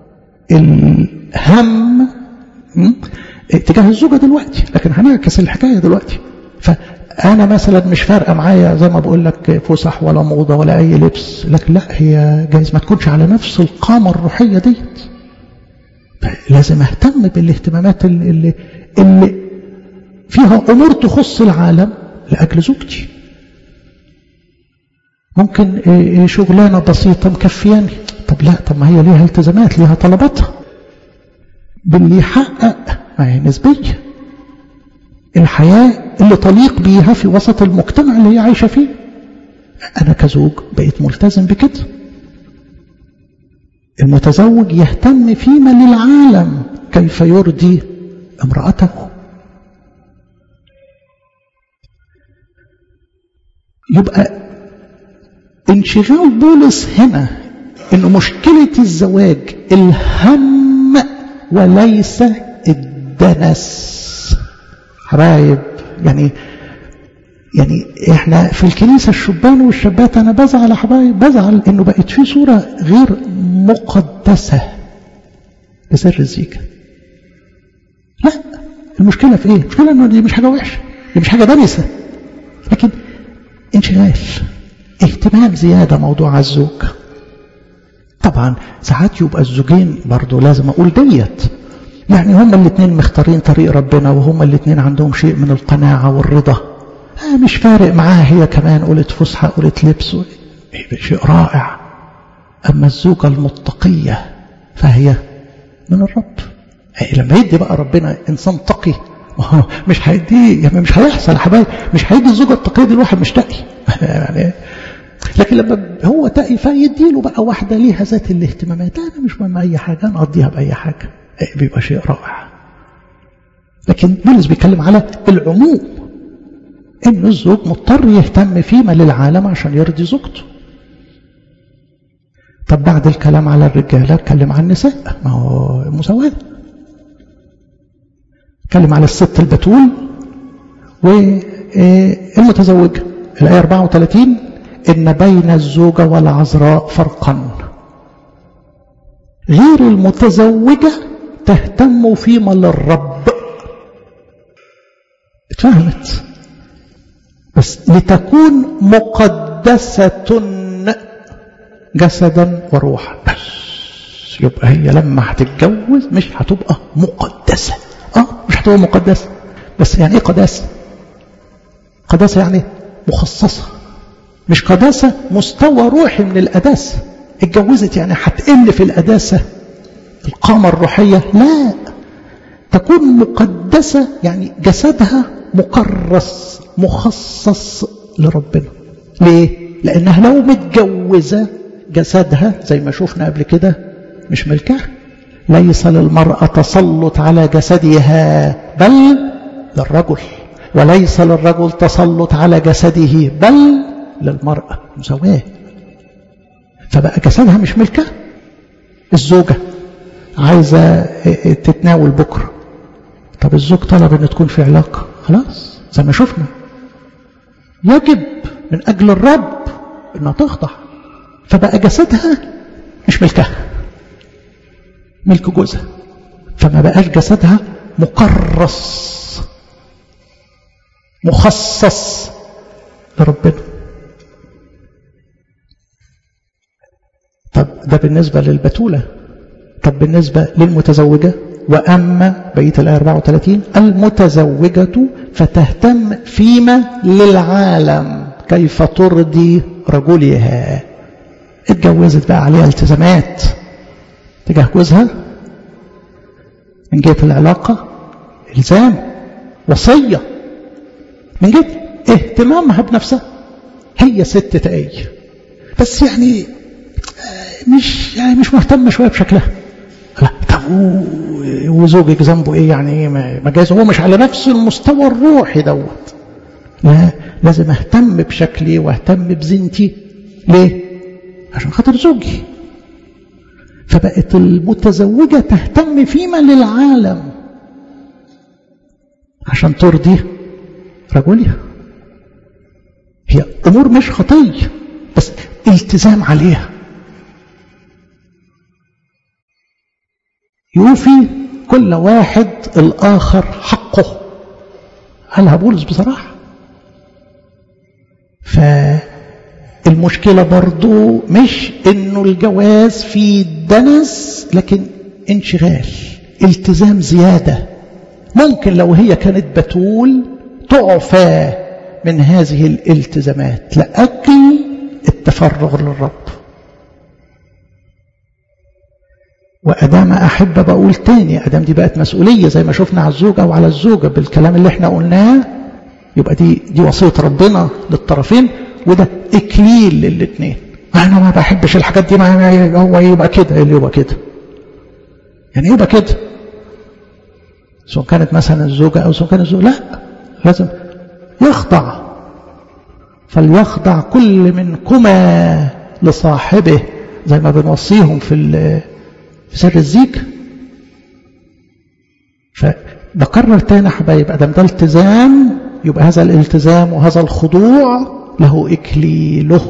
الهم تجاه الزوجة دلوقتي لكن هنعكس الحكاية دلوقتي فأنا مثلا مش فارقة معايا زي ما بقول لك فسح ولا موضة ولا أي لبس لكن لا هي جايز ما تكونش على نفس القامة الروحية ديت لازم اهتم بالاهتمامات اللي, اللي, اللي فيها أمور تخص العالم لأجل زوجتي ممكن شغلانة بسيطة مكفياني طب لا طب ما هي ليها التزامات ليها طلباتها باللي يحقق ما هي نسبية الحياة اللي تليق بيها في وسط المجتمع اللي هي عايشة فيه أنا كزوج بقيت ملتزم بكده المتزوج يهتم فيما للعالم كيف يرضي امرأته يبقى انشغال بولس هنا ان مشكلة الزواج الهم وليس الدنس حبايب يعني يعني احنا في الكنيسة الشبان والشابات انا بزعل يا حبايب بزعل انه بقت في صورة غير مقدسة لسر الزيجة لا المشكلة في ايه المشكلة انه دي مش حاجة وحشة دي مش حاجة دنسة لكن انشغال اهتمام زيادة موضوع الزوج طبعا ساعات يبقى الزوجين برضو لازم اقول ديت يعني هما الاثنين مختارين طريق ربنا وهما الاثنين عندهم شيء من القناعة والرضا آه مش فارق معاها هي كمان قلت فسحة قلت لبس شيء رائع أما الزوجة المتقية فهي من الرب لما يدي بقى ربنا إنسان تقي مش هيديه يعني مش هيحصل يا حبايبي مش هيدي الزوجة التقية دي الواحد مش تقي يعني لكن لما هو تقي فيديله بقى واحدة ليها ذات الاهتمامات أنا مش مهم أي حاجة نقضيها بأي حاجة بيبقى شيء رائع لكن بولس بيتكلم على العموم إن الزوج مضطر يهتم فيما للعالم عشان يرضي زوجته طب بعد الكلام على الرجالة اتكلم عن النساء ما هو مساواة اتكلم على الست البتول والمتزوجة الآية 34 إن بين الزوجة والعذراء فرقا غير المتزوجة تهتم فيما للرب اتفهمت بس لتكون مقدسة جسدا وروحا بس يبقى هي لما هتتجوز مش هتبقى مقدسة اه مش هتبقى مقدسة بس يعني ايه قداسة قداسة يعني مخصصة مش قداسة مستوى روحي من القداسة اتجوزت يعني هتقل في القداسة القامة الروحية لا تكون مقدسة يعني جسدها مكرس مخصص لربنا ليه؟ لأنها لو متجوزة جسدها زي ما شفنا قبل كده مش ملكها ليس للمرأة تسلط على جسدها بل للرجل وليس للرجل تسلط على جسده بل للمرأة مساواة فبقى جسدها مش ملكها الزوجة عايزة تتناول بكرة طب الزوج طلب ان تكون في علاقة خلاص زي ما شفنا يجب من أجل الرب انها تخضع فبقى جسدها مش ملكها ملك جوزها فما بقاش جسدها مكرس مخصص لربنا طب ده بالنسبة للبتولة طب بالنسبة للمتزوجة وأما بقية الآية 34 المتزوجة فتهتم فيما للعالم كيف ترضي رجلها اتجوزت بقى عليها التزامات تجاه جوزها من جهة العلاقة إلزام وصية من جهة اهتمامها بنفسها هي ست تقية بس يعني مش يعني مش مهتمة شوية بشكلها لا طب وزوجك ذنبه ايه يعني ايه ما جايز هو مش على نفس المستوى الروحي دوت لا لازم اهتم بشكلي واهتم بزينتي ليه عشان خاطر زوجي فبقت المتزوجة تهتم فيما للعالم عشان ترضي رجلها هي أمور مش خطية بس التزام عليها يوفي كل واحد الآخر حقه قالها بولس بصراحة فالمشكلة برضو مش انه الجواز فيه دنس لكن انشغال التزام زيادة ممكن لو هي كانت بتول تعفى من هذه الالتزامات لأجل التفرغ للرب وأدام أحب بقول تاني أدام دي بقت مسؤولية زي ما شفنا على الزوجة أو على الزوجة بالكلام اللي احنا قلناه يبقى دي دي وصية ربنا للطرفين وده إكليل للاثنين أنا ما بحبش الحاجات دي ما هو يبقى كده اللي يبقى كده يعني يبقى كده سواء كانت مثلا الزوجة أو سواء كان الزوج لا لازم يخضع فليخضع كل منكما لصاحبه زي ما بنوصيهم في في سر الزيك فبكرر تاني حبايب ادم ده التزام يبقى هذا الالتزام وهذا الخضوع له اكليله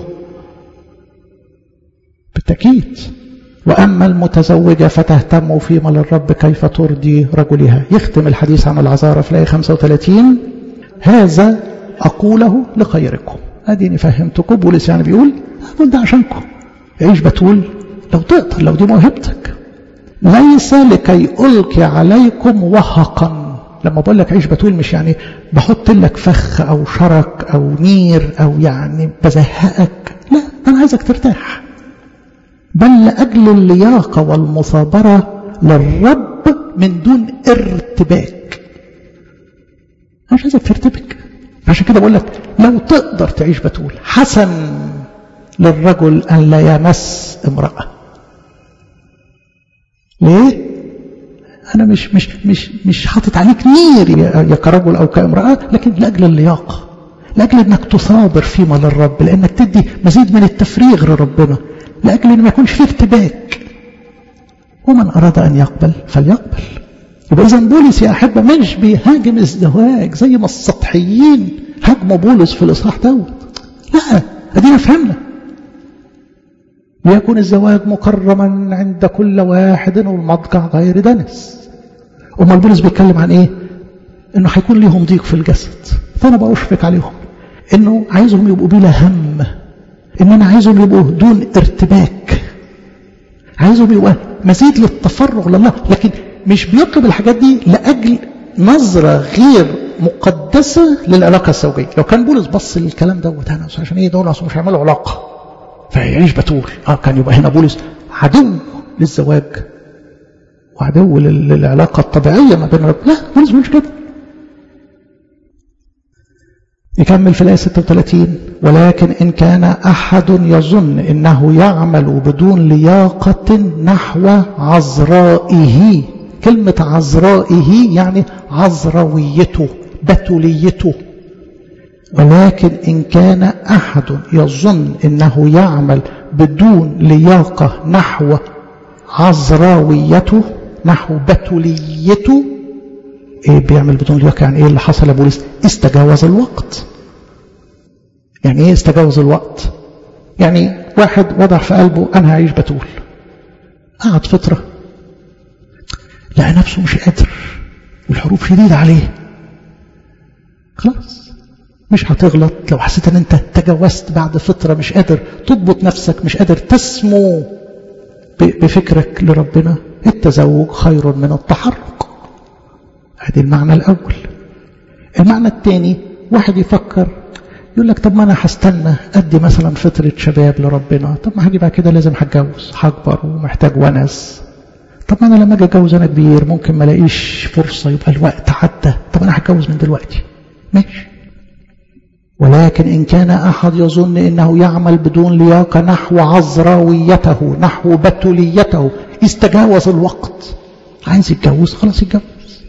بالتاكيد واما المتزوجه فتهتم فيما للرب كيف ترضي رجلها يختم الحديث عن العذاره في الايه 35 هذا اقوله لخيركم اديني فهمتكم بولس يعني بيقول اقول ده عشانكم عيش بتول لو تقدر لو دي موهبتك ليس لكي ألقي عليكم وهقا لما بقول لك عيش بتول مش يعني بحط لك فخ أو شرك أو نير أو يعني بزهقك لا أنا عايزك ترتاح بل لأجل اللياقة والمثابرة للرب من دون ارتباك أنا مش عايزك ترتبك عشان كده بقول لك لو تقدر تعيش بتول حسن للرجل أن لا يمس امرأة ليه؟ أنا مش مش مش مش حاطط عليك نير يا كرجل أو كامرأة لكن لأجل اللياقة لأجل أنك تصابر فيما للرب لأنك تدي مزيد من التفريغ لربنا لأجل أن ما يكونش فيه ارتباك ومن أراد أن يقبل فليقبل يبقى إذا بولس يا أحبة مش بيهاجم الزواج زي ما السطحيين هاجموا بولس في الإصحاح دوت لا أدينا فهمنا ليكن الزواج مكرما عند كل واحد والمضجع غير دنس أمال بولس بيتكلم عن إيه إنه هيكون ليهم ضيق في الجسد فأنا بأشفق عليهم إنه عايزهم يبقوا بلا هم إن أنا عايزهم يبقوا دون ارتباك عايزهم يبقوا مزيد للتفرغ لله لكن مش بيطلب الحاجات دي لأجل نظرة غير مقدسة للعلاقة الزوجية لو كان بولس بص للكلام دوت أنا عشان إيه دول أصلا مش هيعملوا علاقة فيعيش بتول اه كان يبقى هنا بولس عدو للزواج وعدو للعلاقة الطبيعية ما بين رب لا بولس مش كده يكمل في الآية 36 ولكن إن كان أحد يظن إنه يعمل بدون لياقة نحو عذرائه كلمة عذرائه يعني عذرويته بتوليته ولكن إن كان أحد يظن إنه يعمل بدون لياقة نحو عذراويته نحو بتوليته إيه بيعمل بدون لياقة يعني إيه اللي حصل يا بولس استجاوز الوقت يعني إيه استجاوز الوقت يعني واحد وضع في قلبه أنا هعيش بتول قعد فترة لقى نفسه مش قادر والحروف شديدة عليه خلاص مش هتغلط لو حسيت ان انت تجاوزت بعد فترة مش قادر تضبط نفسك مش قادر تسمو بفكرك لربنا التزوج خير من التحرك هذه المعنى الأول المعنى الثاني واحد يفكر يقول لك طب ما أنا هستنى أدي مثلا فترة شباب لربنا طب ما هاجي بعد كده لازم هتجوز هكبر ومحتاج ونس طب ما أنا لما أجي أتجوز أنا كبير ممكن ما الاقيش فرصة يبقى الوقت عدى طب أنا هتجوز من دلوقتي ماشي ولكن إن كان أحد يظن إنه يعمل بدون لياقة نحو عذراويته نحو بتوليته استجاوز الوقت عايز يتجوز خلاص يتجوز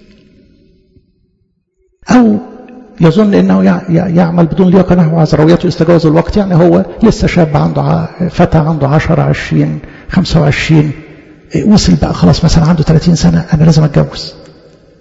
أو يظن أنه يعمل بدون لياقة نحو عذراويته استجاوز الوقت يعني هو لسه شاب عنده فتى عنده 10 20 25 وصل بقى خلاص مثلا عنده 30 سنة أنا لازم أتجوز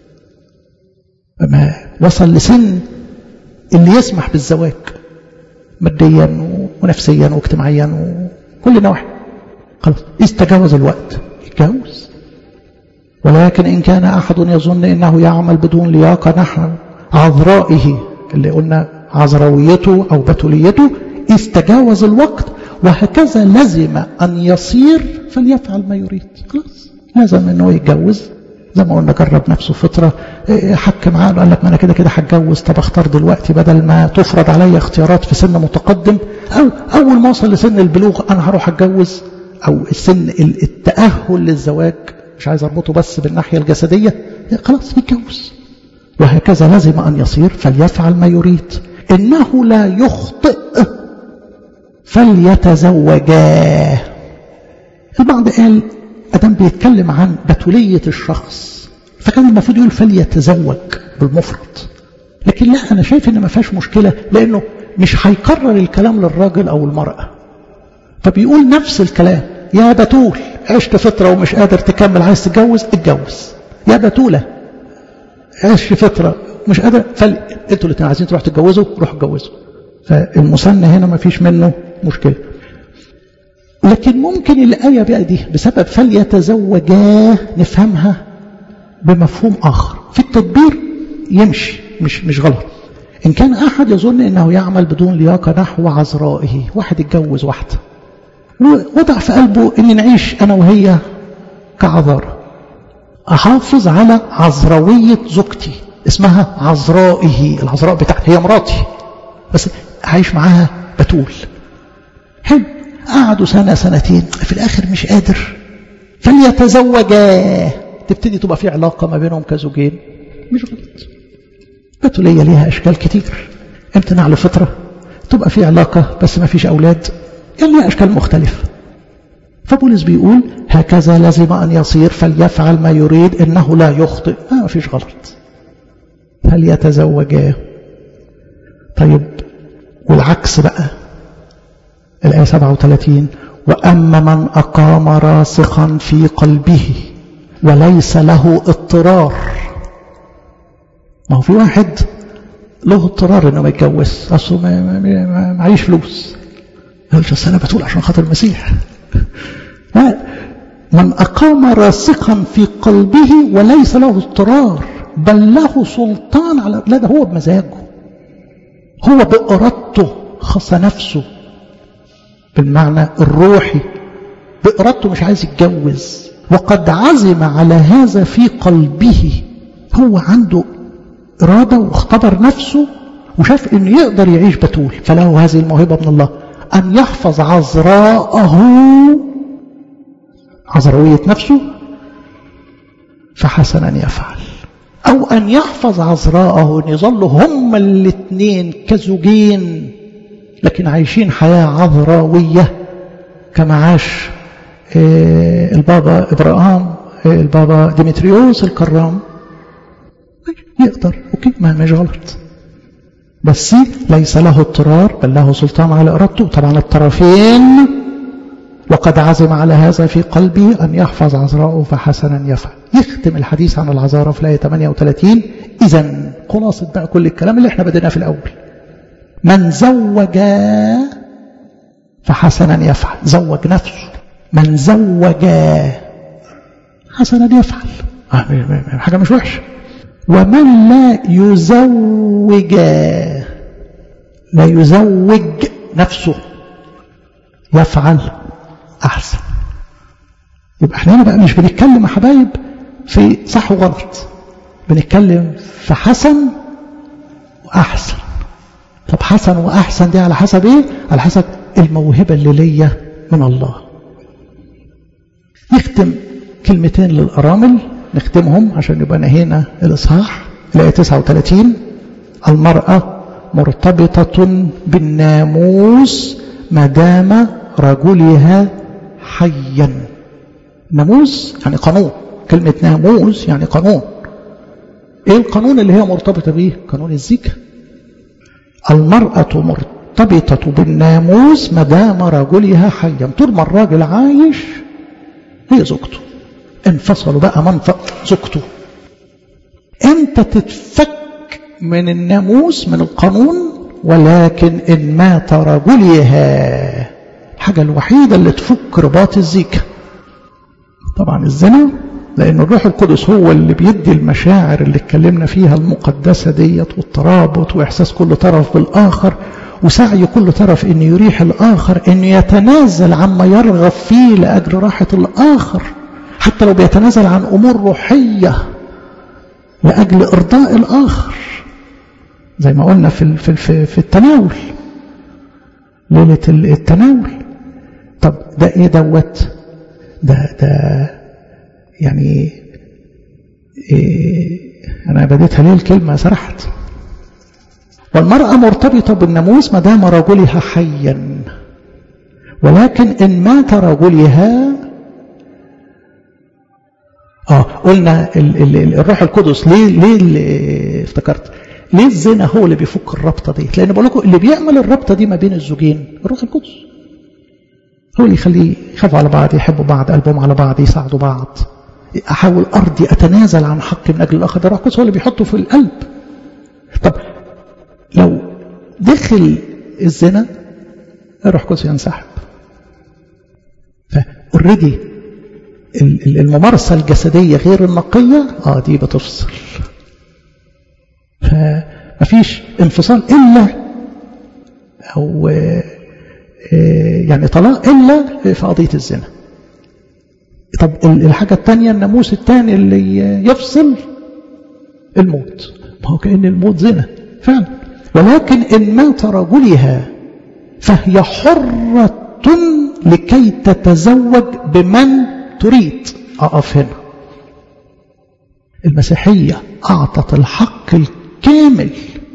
ما وصل لسن اللي يسمح بالزواج ماديا ونفسيا واجتماعيا وكل نواحي خلاص استجاوز الوقت يتجوز ولكن إن كان أحد يظن أنه يعمل بدون لياقة نحو عذرائه اللي قلنا عذراويته أو بتوليته استجاوز الوقت وهكذا لزم أن يصير فليفعل ما يريد خلاص لازم أنه يتجوز زي ما قلنا جرب نفسه فترة حكم عقله قال لك ما أنا كده كده هتجوز طب اختار دلوقتي بدل ما تفرض عليا اختيارات في سن متقدم أو أول ما أوصل لسن البلوغ أنا هروح أتجوز أو السن التأهل للزواج مش عايز أربطه بس بالناحية الجسدية خلاص يتجوز وهكذا لازم أن يصير فليفعل ما يريد إنه لا يخطئ فليتزوجاه البعض قال أدم بيتكلم عن بتولية الشخص فكان المفروض يقول فليتزوج بالمفرد لكن لا أنا شايف إن ما فيهاش مشكلة لأنه مش هيكرر الكلام للراجل أو المرأة فبيقول نفس الكلام يا بتول عشت فترة ومش قادر تكمل عايز تتجوز اتجوز يا بتولة عشت فترة مش قادر فل... انتوا الاثنين عايزين تروحوا تتجوزوا روحوا اتجوزوا فالمثنى هنا ما فيش منه مشكلة لكن ممكن الآية بقى دي بسبب فليتزوجاه نفهمها بمفهوم آخر في التدبير يمشي مش مش غلط إن كان أحد يظن أنه يعمل بدون لياقة نحو عذرائه واحد يتجوز واحدة وضع في قلبه أن نعيش أنا وهي كعذارة أحافظ على عذراوية زوجتي اسمها عذرائه العذراء بتاعتي هي مراتي بس عايش معاها بتول حلو قعدوا سنة سنتين في الآخر مش قادر فليتزوجا تبتدي تبقى في علاقة ما بينهم كزوجين مش غلط بتولية ليها أشكال كتير امتناع لفترة تبقى في علاقة بس ما فيش أولاد يعني ليها أشكال مختلفة فبولس بيقول هكذا لازم أن يصير فليفعل ما يريد إنه لا يخطئ ما فيش غلط فليتزوجا طيب والعكس بقى الآية 37 وأما من أقام راسخا في قلبه وليس له اضطرار ما هو في واحد له اضطرار انه ما يتجوز اصله معيش فلوس يقولش اصل انا بتقول عشان خاطر المسيح لا من اقام راسخا في قلبه وليس له اضطرار بل له سلطان على لا ده هو بمزاجه هو بإرادته خص نفسه بالمعنى الروحي بإرادته مش عايز يتجوز وقد عزم على هذا في قلبه هو عنده إرادة واختبر نفسه وشاف إنه يقدر يعيش بتول فله هذه الموهبة من الله أن يحفظ عذراءه عذراوية نفسه فحسنا يفعل أو أن يحفظ عذراءه أن يظلوا هما الاثنين كزوجين لكن عايشين حياة عذراوية كما عاش البابا إبراهام البابا ديمتريوس الكرام يقدر أوكي ما مش غلط بس ليس له اضطرار بل له سلطان على إرادته طبعا الطرفين وقد عزم على هذا في قلبي أن يحفظ عذراءه فحسنا يفعل يختم الحديث عن العذارى في الآية 38 إذا خلاصة بقى كل الكلام اللي احنا بديناه في الأول من زوج فحسنا يفعل زوج نفسه من زوج حسنا يفعل حاجة مش وحشة ومن لا يزوج لا يزوج نفسه يفعل أحسن يبقى احنا هنا بقى مش بنتكلم يا حبايب في صح وغلط بنتكلم في حسن وأحسن طب حسن وأحسن دي على حسب إيه؟ على حسب الموهبة اللي ليا من الله نختم كلمتين للأرامل نختمهم عشان يبقى نهينا الإصحاح الآية 39 المرأة مرتبطة بالناموس ما دام رجلها حيا ناموس يعني قانون كلمة ناموس يعني قانون ايه القانون اللي هي مرتبطة به قانون الزيكا المرأة مرتبطة بالناموس ما دام رجلها حيا طول ما الراجل عايش هي زوجته انفصلوا بقى منفق زوجته امتى تتفك من الناموس من القانون ولكن إن مات رجلها الحاجة الوحيدة اللي تفك رباط الزيكة طبعا الزنا لأن الروح القدس هو اللي بيدي المشاعر اللي اتكلمنا فيها المقدسة ديت والترابط وإحساس كل طرف بالآخر وسعي كل طرف أن يريح الآخر أن يتنازل عما يرغب فيه لأجل راحة الآخر حتى لو بيتنازل عن أمور روحية لأجل إرضاء الآخر زي ما قلنا في في في التناول ليلة التناول طب ده ايه دوت ده ده يعني إيه انا بديتها ليه الكلمة سرحت والمرأة مرتبطة بالناموس ما دام رجلها حيا ولكن إن مات رجلها اه قلنا ال ال الروح القدس ليه ليه افتكرت ليه الزنا هو اللي بيفك الرابطه دي لان بقول لكم اللي بيعمل الرابطه دي ما بين الزوجين الروح القدس هو اللي يخليه يخافوا على بعض يحبوا بعض قلبهم على بعض يساعدوا بعض احاول ارضي اتنازل عن حقي من اجل الاخر ده الروح القدس هو اللي بيحطه في القلب طب لو دخل الزنا الروح القدس ينسحب فاوريدي الممارسه الجسديه غير النقيه اه دي بتفصل فمفيش انفصال إلا أو يعني طلاق إلا في قضية الزنا طب الحاجة الثانية الناموس الثاني اللي يفصل الموت ما هو كأن الموت زنا فعلا ولكن إن مات رجلها فهي حرة لكي تتزوج بمن تريد أقف هنا المسيحية أعطت الحق الكامل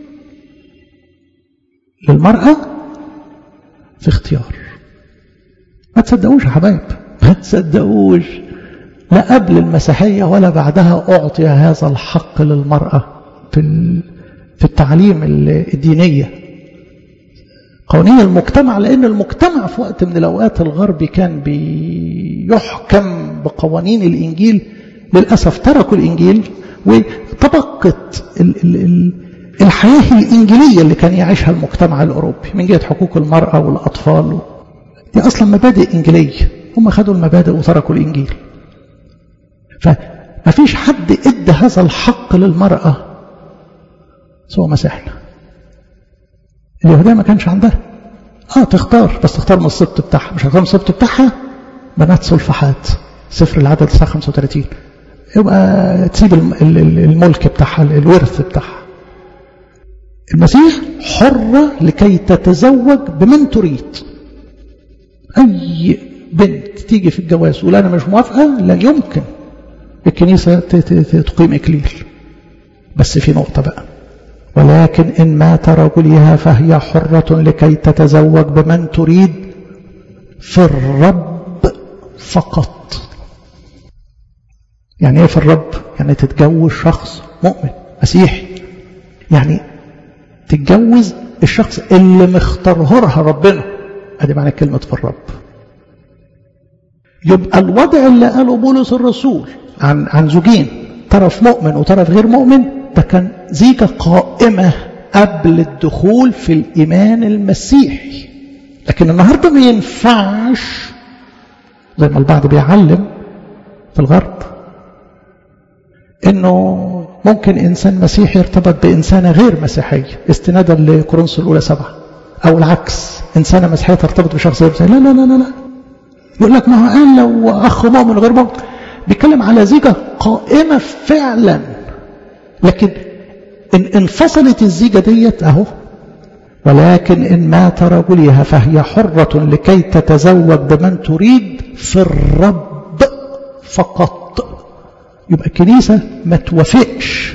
للمرأة في اختيار ما تصدقوش يا حبايب ما تصدقوش لا قبل المسيحية ولا بعدها أعطي هذا الحق للمرأة في في التعليم الدينية قوانين المجتمع لأن المجتمع في وقت من الأوقات الغربي كان بيحكم بقوانين الإنجيل للأسف تركوا الإنجيل وطبقت الحياة الإنجيلية اللي كان يعيشها المجتمع الأوروبي من جهة حقوق المرأة والأطفال دي أصلا مبادئ إنجيلية هم خدوا المبادئ وتركوا الإنجيل فما فيش حد ادى هذا الحق للمرأة سوى مسيحنا اليهودية ما كانش عندها اه تختار بس تختار من السبط بتاعها مش هتختار من السبط بتاعها بنات سلفحات سفر العدد 35 يبقى تسيب الملك بتاعها الورث بتاعها المسيح حرة لكي تتزوج بمن تريد أي بنت تيجي في الجواز ولا أنا مش موافقة لا يمكن الكنيسة تقيم إكليل بس في نقطة بقى ولكن إن مات رجلها فهي حرة لكي تتزوج بمن تريد في الرب فقط يعني ايه في الرب يعني تتجوز شخص مؤمن مسيحي يعني تتجوز الشخص اللي مختاره لها ربنا ادي معنى كلمة في الرب يبقى الوضع اللي قاله بولس الرسول عن عن زوجين طرف مؤمن وطرف غير مؤمن ده كان زيجة قائمة قبل الدخول في الإيمان المسيحي لكن النهاردة ما ينفعش زي ما البعض بيعلم في الغرب انه ممكن انسان مسيحي يرتبط بانسانه غير مسيحيه استنادا لكورنثوس الاولى سبعه او العكس انسانه مسيحيه ترتبط بشخص غير مسيحي لا لا لا لا لا يقول لك ما هو قال لو اخ مؤمن غير مؤمن بيتكلم على زيجه قائمه فعلا لكن ان انفصلت الزيجه ديت اهو ولكن ان مات رجلها فهي حره لكي تتزوج بمن تريد في الرب فقط يبقى الكنيسة ما توافقش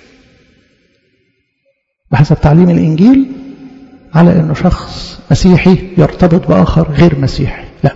بحسب تعليم الإنجيل على أنه شخص مسيحي يرتبط بآخر غير مسيحي لا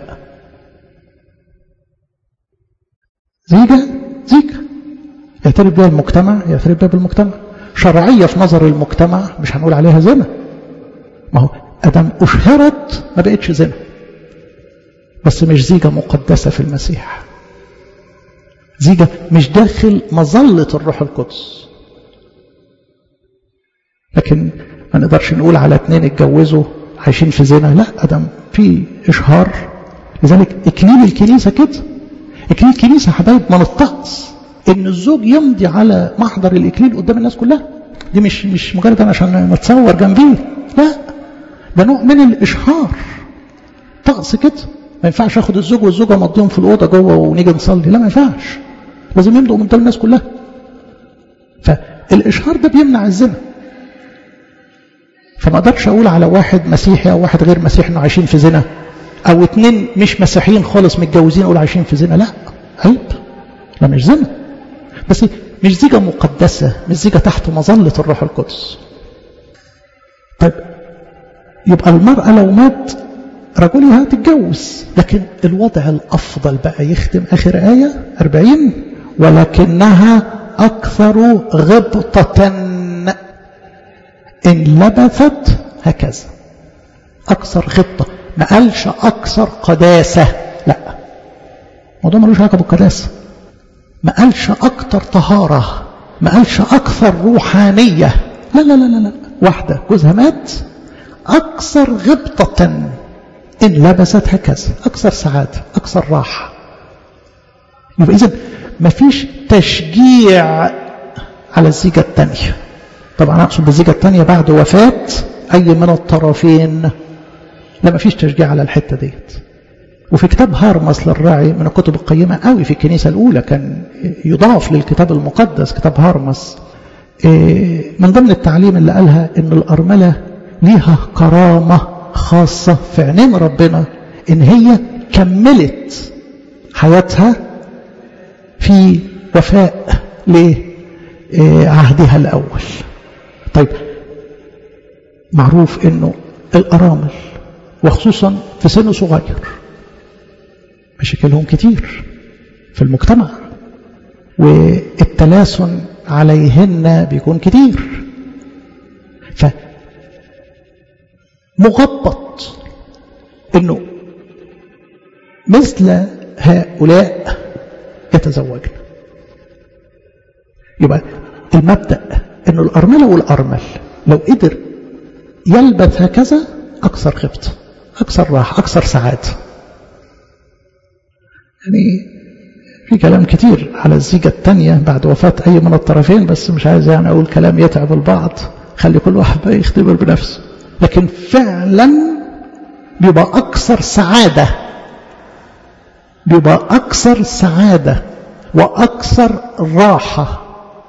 زيجة زيجة يعترف بها المجتمع يعترف بها بالمجتمع شرعية في نظر المجتمع مش هنقول عليها زنا ما هو أدم أشهرت ما بقتش زنا بس مش زيجة مقدسة في المسيح زيجة مش داخل مظلة الروح القدس لكن ما نقدرش نقول على اتنين اتجوزوا عايشين في زنا لا ادم في اشهار لذلك اكليل الكنيسه كده اكليل الكنيسه حبايب من الطقس ان الزوج يمضي على محضر الاكليل قدام الناس كلها دي مش مش مجرد انا عشان نتصور جنبيه لا ده نوع من الاشهار طقس كده ما ينفعش اخد الزوج والزوجه امضيهم في الاوضه جوه ونيجي نصلي لا ما ينفعش لازم يمضوا قدام الناس كلها فالاشهار ده بيمنع الزنا فما اقدرش اقول على واحد مسيحي او واحد غير مسيحي انه عايشين في زنا او اتنين مش مسيحيين خالص متجوزين اقول عايشين في زنا لا عيب لا مش زنا بس مش زيجة مقدسة مش زيجة تحت مظلة الروح القدس طيب يبقى المرأة لو مات رجلها تتجوز لكن الوضع الأفضل بقى يختم آخر آية 40 ولكنها أكثر غبطة إن لبثت هكذا أكثر غبطة ما قالش أكثر قداسة لا الموضوع ملوش علاقة بالقداسة ما قالش أكثر طهارة ما قالش أكثر روحانية لا لا لا لا, لا. واحدة جوزها مات أكثر غبطة إن لبست هكذا أكثر سعادة أكثر راحة يبقى إذا مفيش تشجيع على الزيجة الثانية طبعا أقصد بالزيجة الثانية بعد وفاة أي من الطرفين لا مفيش تشجيع على الحتة ديت وفي كتاب هارمس للراعي من الكتب القيمة قوي في الكنيسة الأولى كان يضاف للكتاب المقدس كتاب هارمس من ضمن التعليم اللي قالها إن الأرملة ليها كرامة خاصة في عينين ربنا إن هي كملت حياتها في وفاء لعهدها الأول طيب معروف إنه الأرامل وخصوصا في سن صغير مشاكلهم كتير في المجتمع والتلاسن عليهن بيكون كتير ف مغبط انه مثل هؤلاء يتزوجن يبقى المبدأ انه الأرملة والأرمل لو قدر يلبث هكذا أكثر خبط أكثر راحة أكثر سعادة يعني في كلام كتير على الزيجة التانية بعد وفاة أي من الطرفين بس مش عايز يعني أقول كلام يتعب البعض خلي كل واحد بقى يختبر بنفسه لكن فعلا بيبقى أكثر سعادة بيبقى أكثر سعادة وأكثر راحة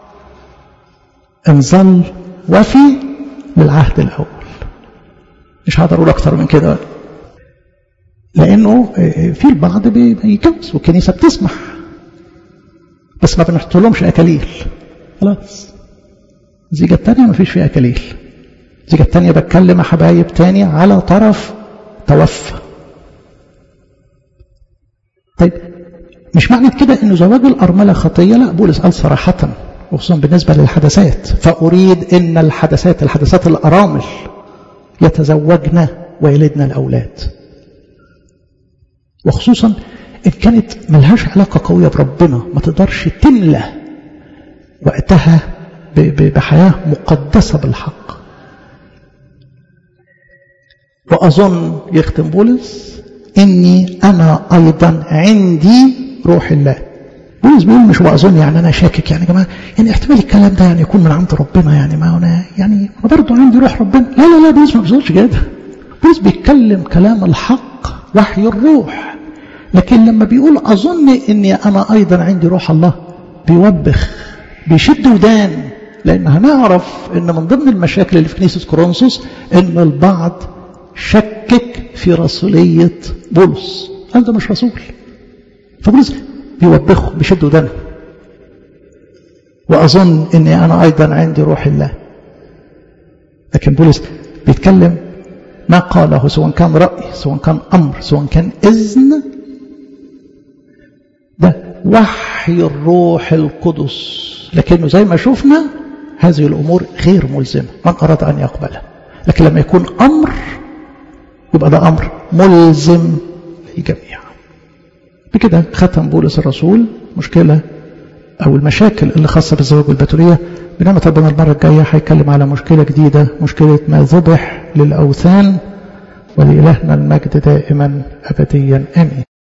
إن ظل وفي بالعهد الأول مش هقدر أقول أكثر من كده لأنه في البعض بيجوز والكنيسة بتسمح بس ما بنحط لهمش أكاليل خلاص الزيجة التانية ما فيش فيها أكاليل الزيجة التانية بتكلم حبايب تاني على طرف توفى طيب مش معنى كده انه زواج الأرملة خطية لا بولس قال صراحة وخصوصا بالنسبة للحدثات فأريد ان الحدثات الحدثات الأرامل يتزوجن ويلدن الأولاد وخصوصا إن كانت ملهاش علاقة قوية بربنا ما تقدرش تملى وقتها بحياة مقدسة بالحق وأظن يختم بولس إني أنا أيضا عندي روح الله بولس بيقول مش وأظن يعني أنا شاكك يعني يا جماعة يعني احتمال الكلام ده يعني يكون من عند ربنا يعني ما أنا يعني أنا برضه عندي روح ربنا لا لا لا بولس ما بيقولش كده بولس بيتكلم كلام الحق وحي الروح لكن لما بيقول أظن إني أنا أيضا عندي روح الله بيوبخ بيشد ودان لأن هنعرف إن من ضمن المشاكل اللي في كنيسة كورنثوس إن البعض شكك في رسولية بولس قال ده مش رسول فبولس بيوبخه بيشد ودانه وأظن إني أنا أيضا عندي روح الله لكن بولس بيتكلم ما قاله سواء كان رأي سواء كان أمر سواء كان إذن ده وحي الروح القدس لكنه زي ما شفنا هذه الأمور غير ملزمة من أراد أن يقبلها لكن لما يكون أمر يبقى ده أمر ملزم للجميع بكده ختم بولس الرسول مشكلة أو المشاكل اللي خاصة بالزواج والبتولية بنعمة ربنا المرة الجاية هيتكلم على مشكلة جديدة مشكلة ما ذبح للأوثان ولإلهنا المجد دائما أبديا آمين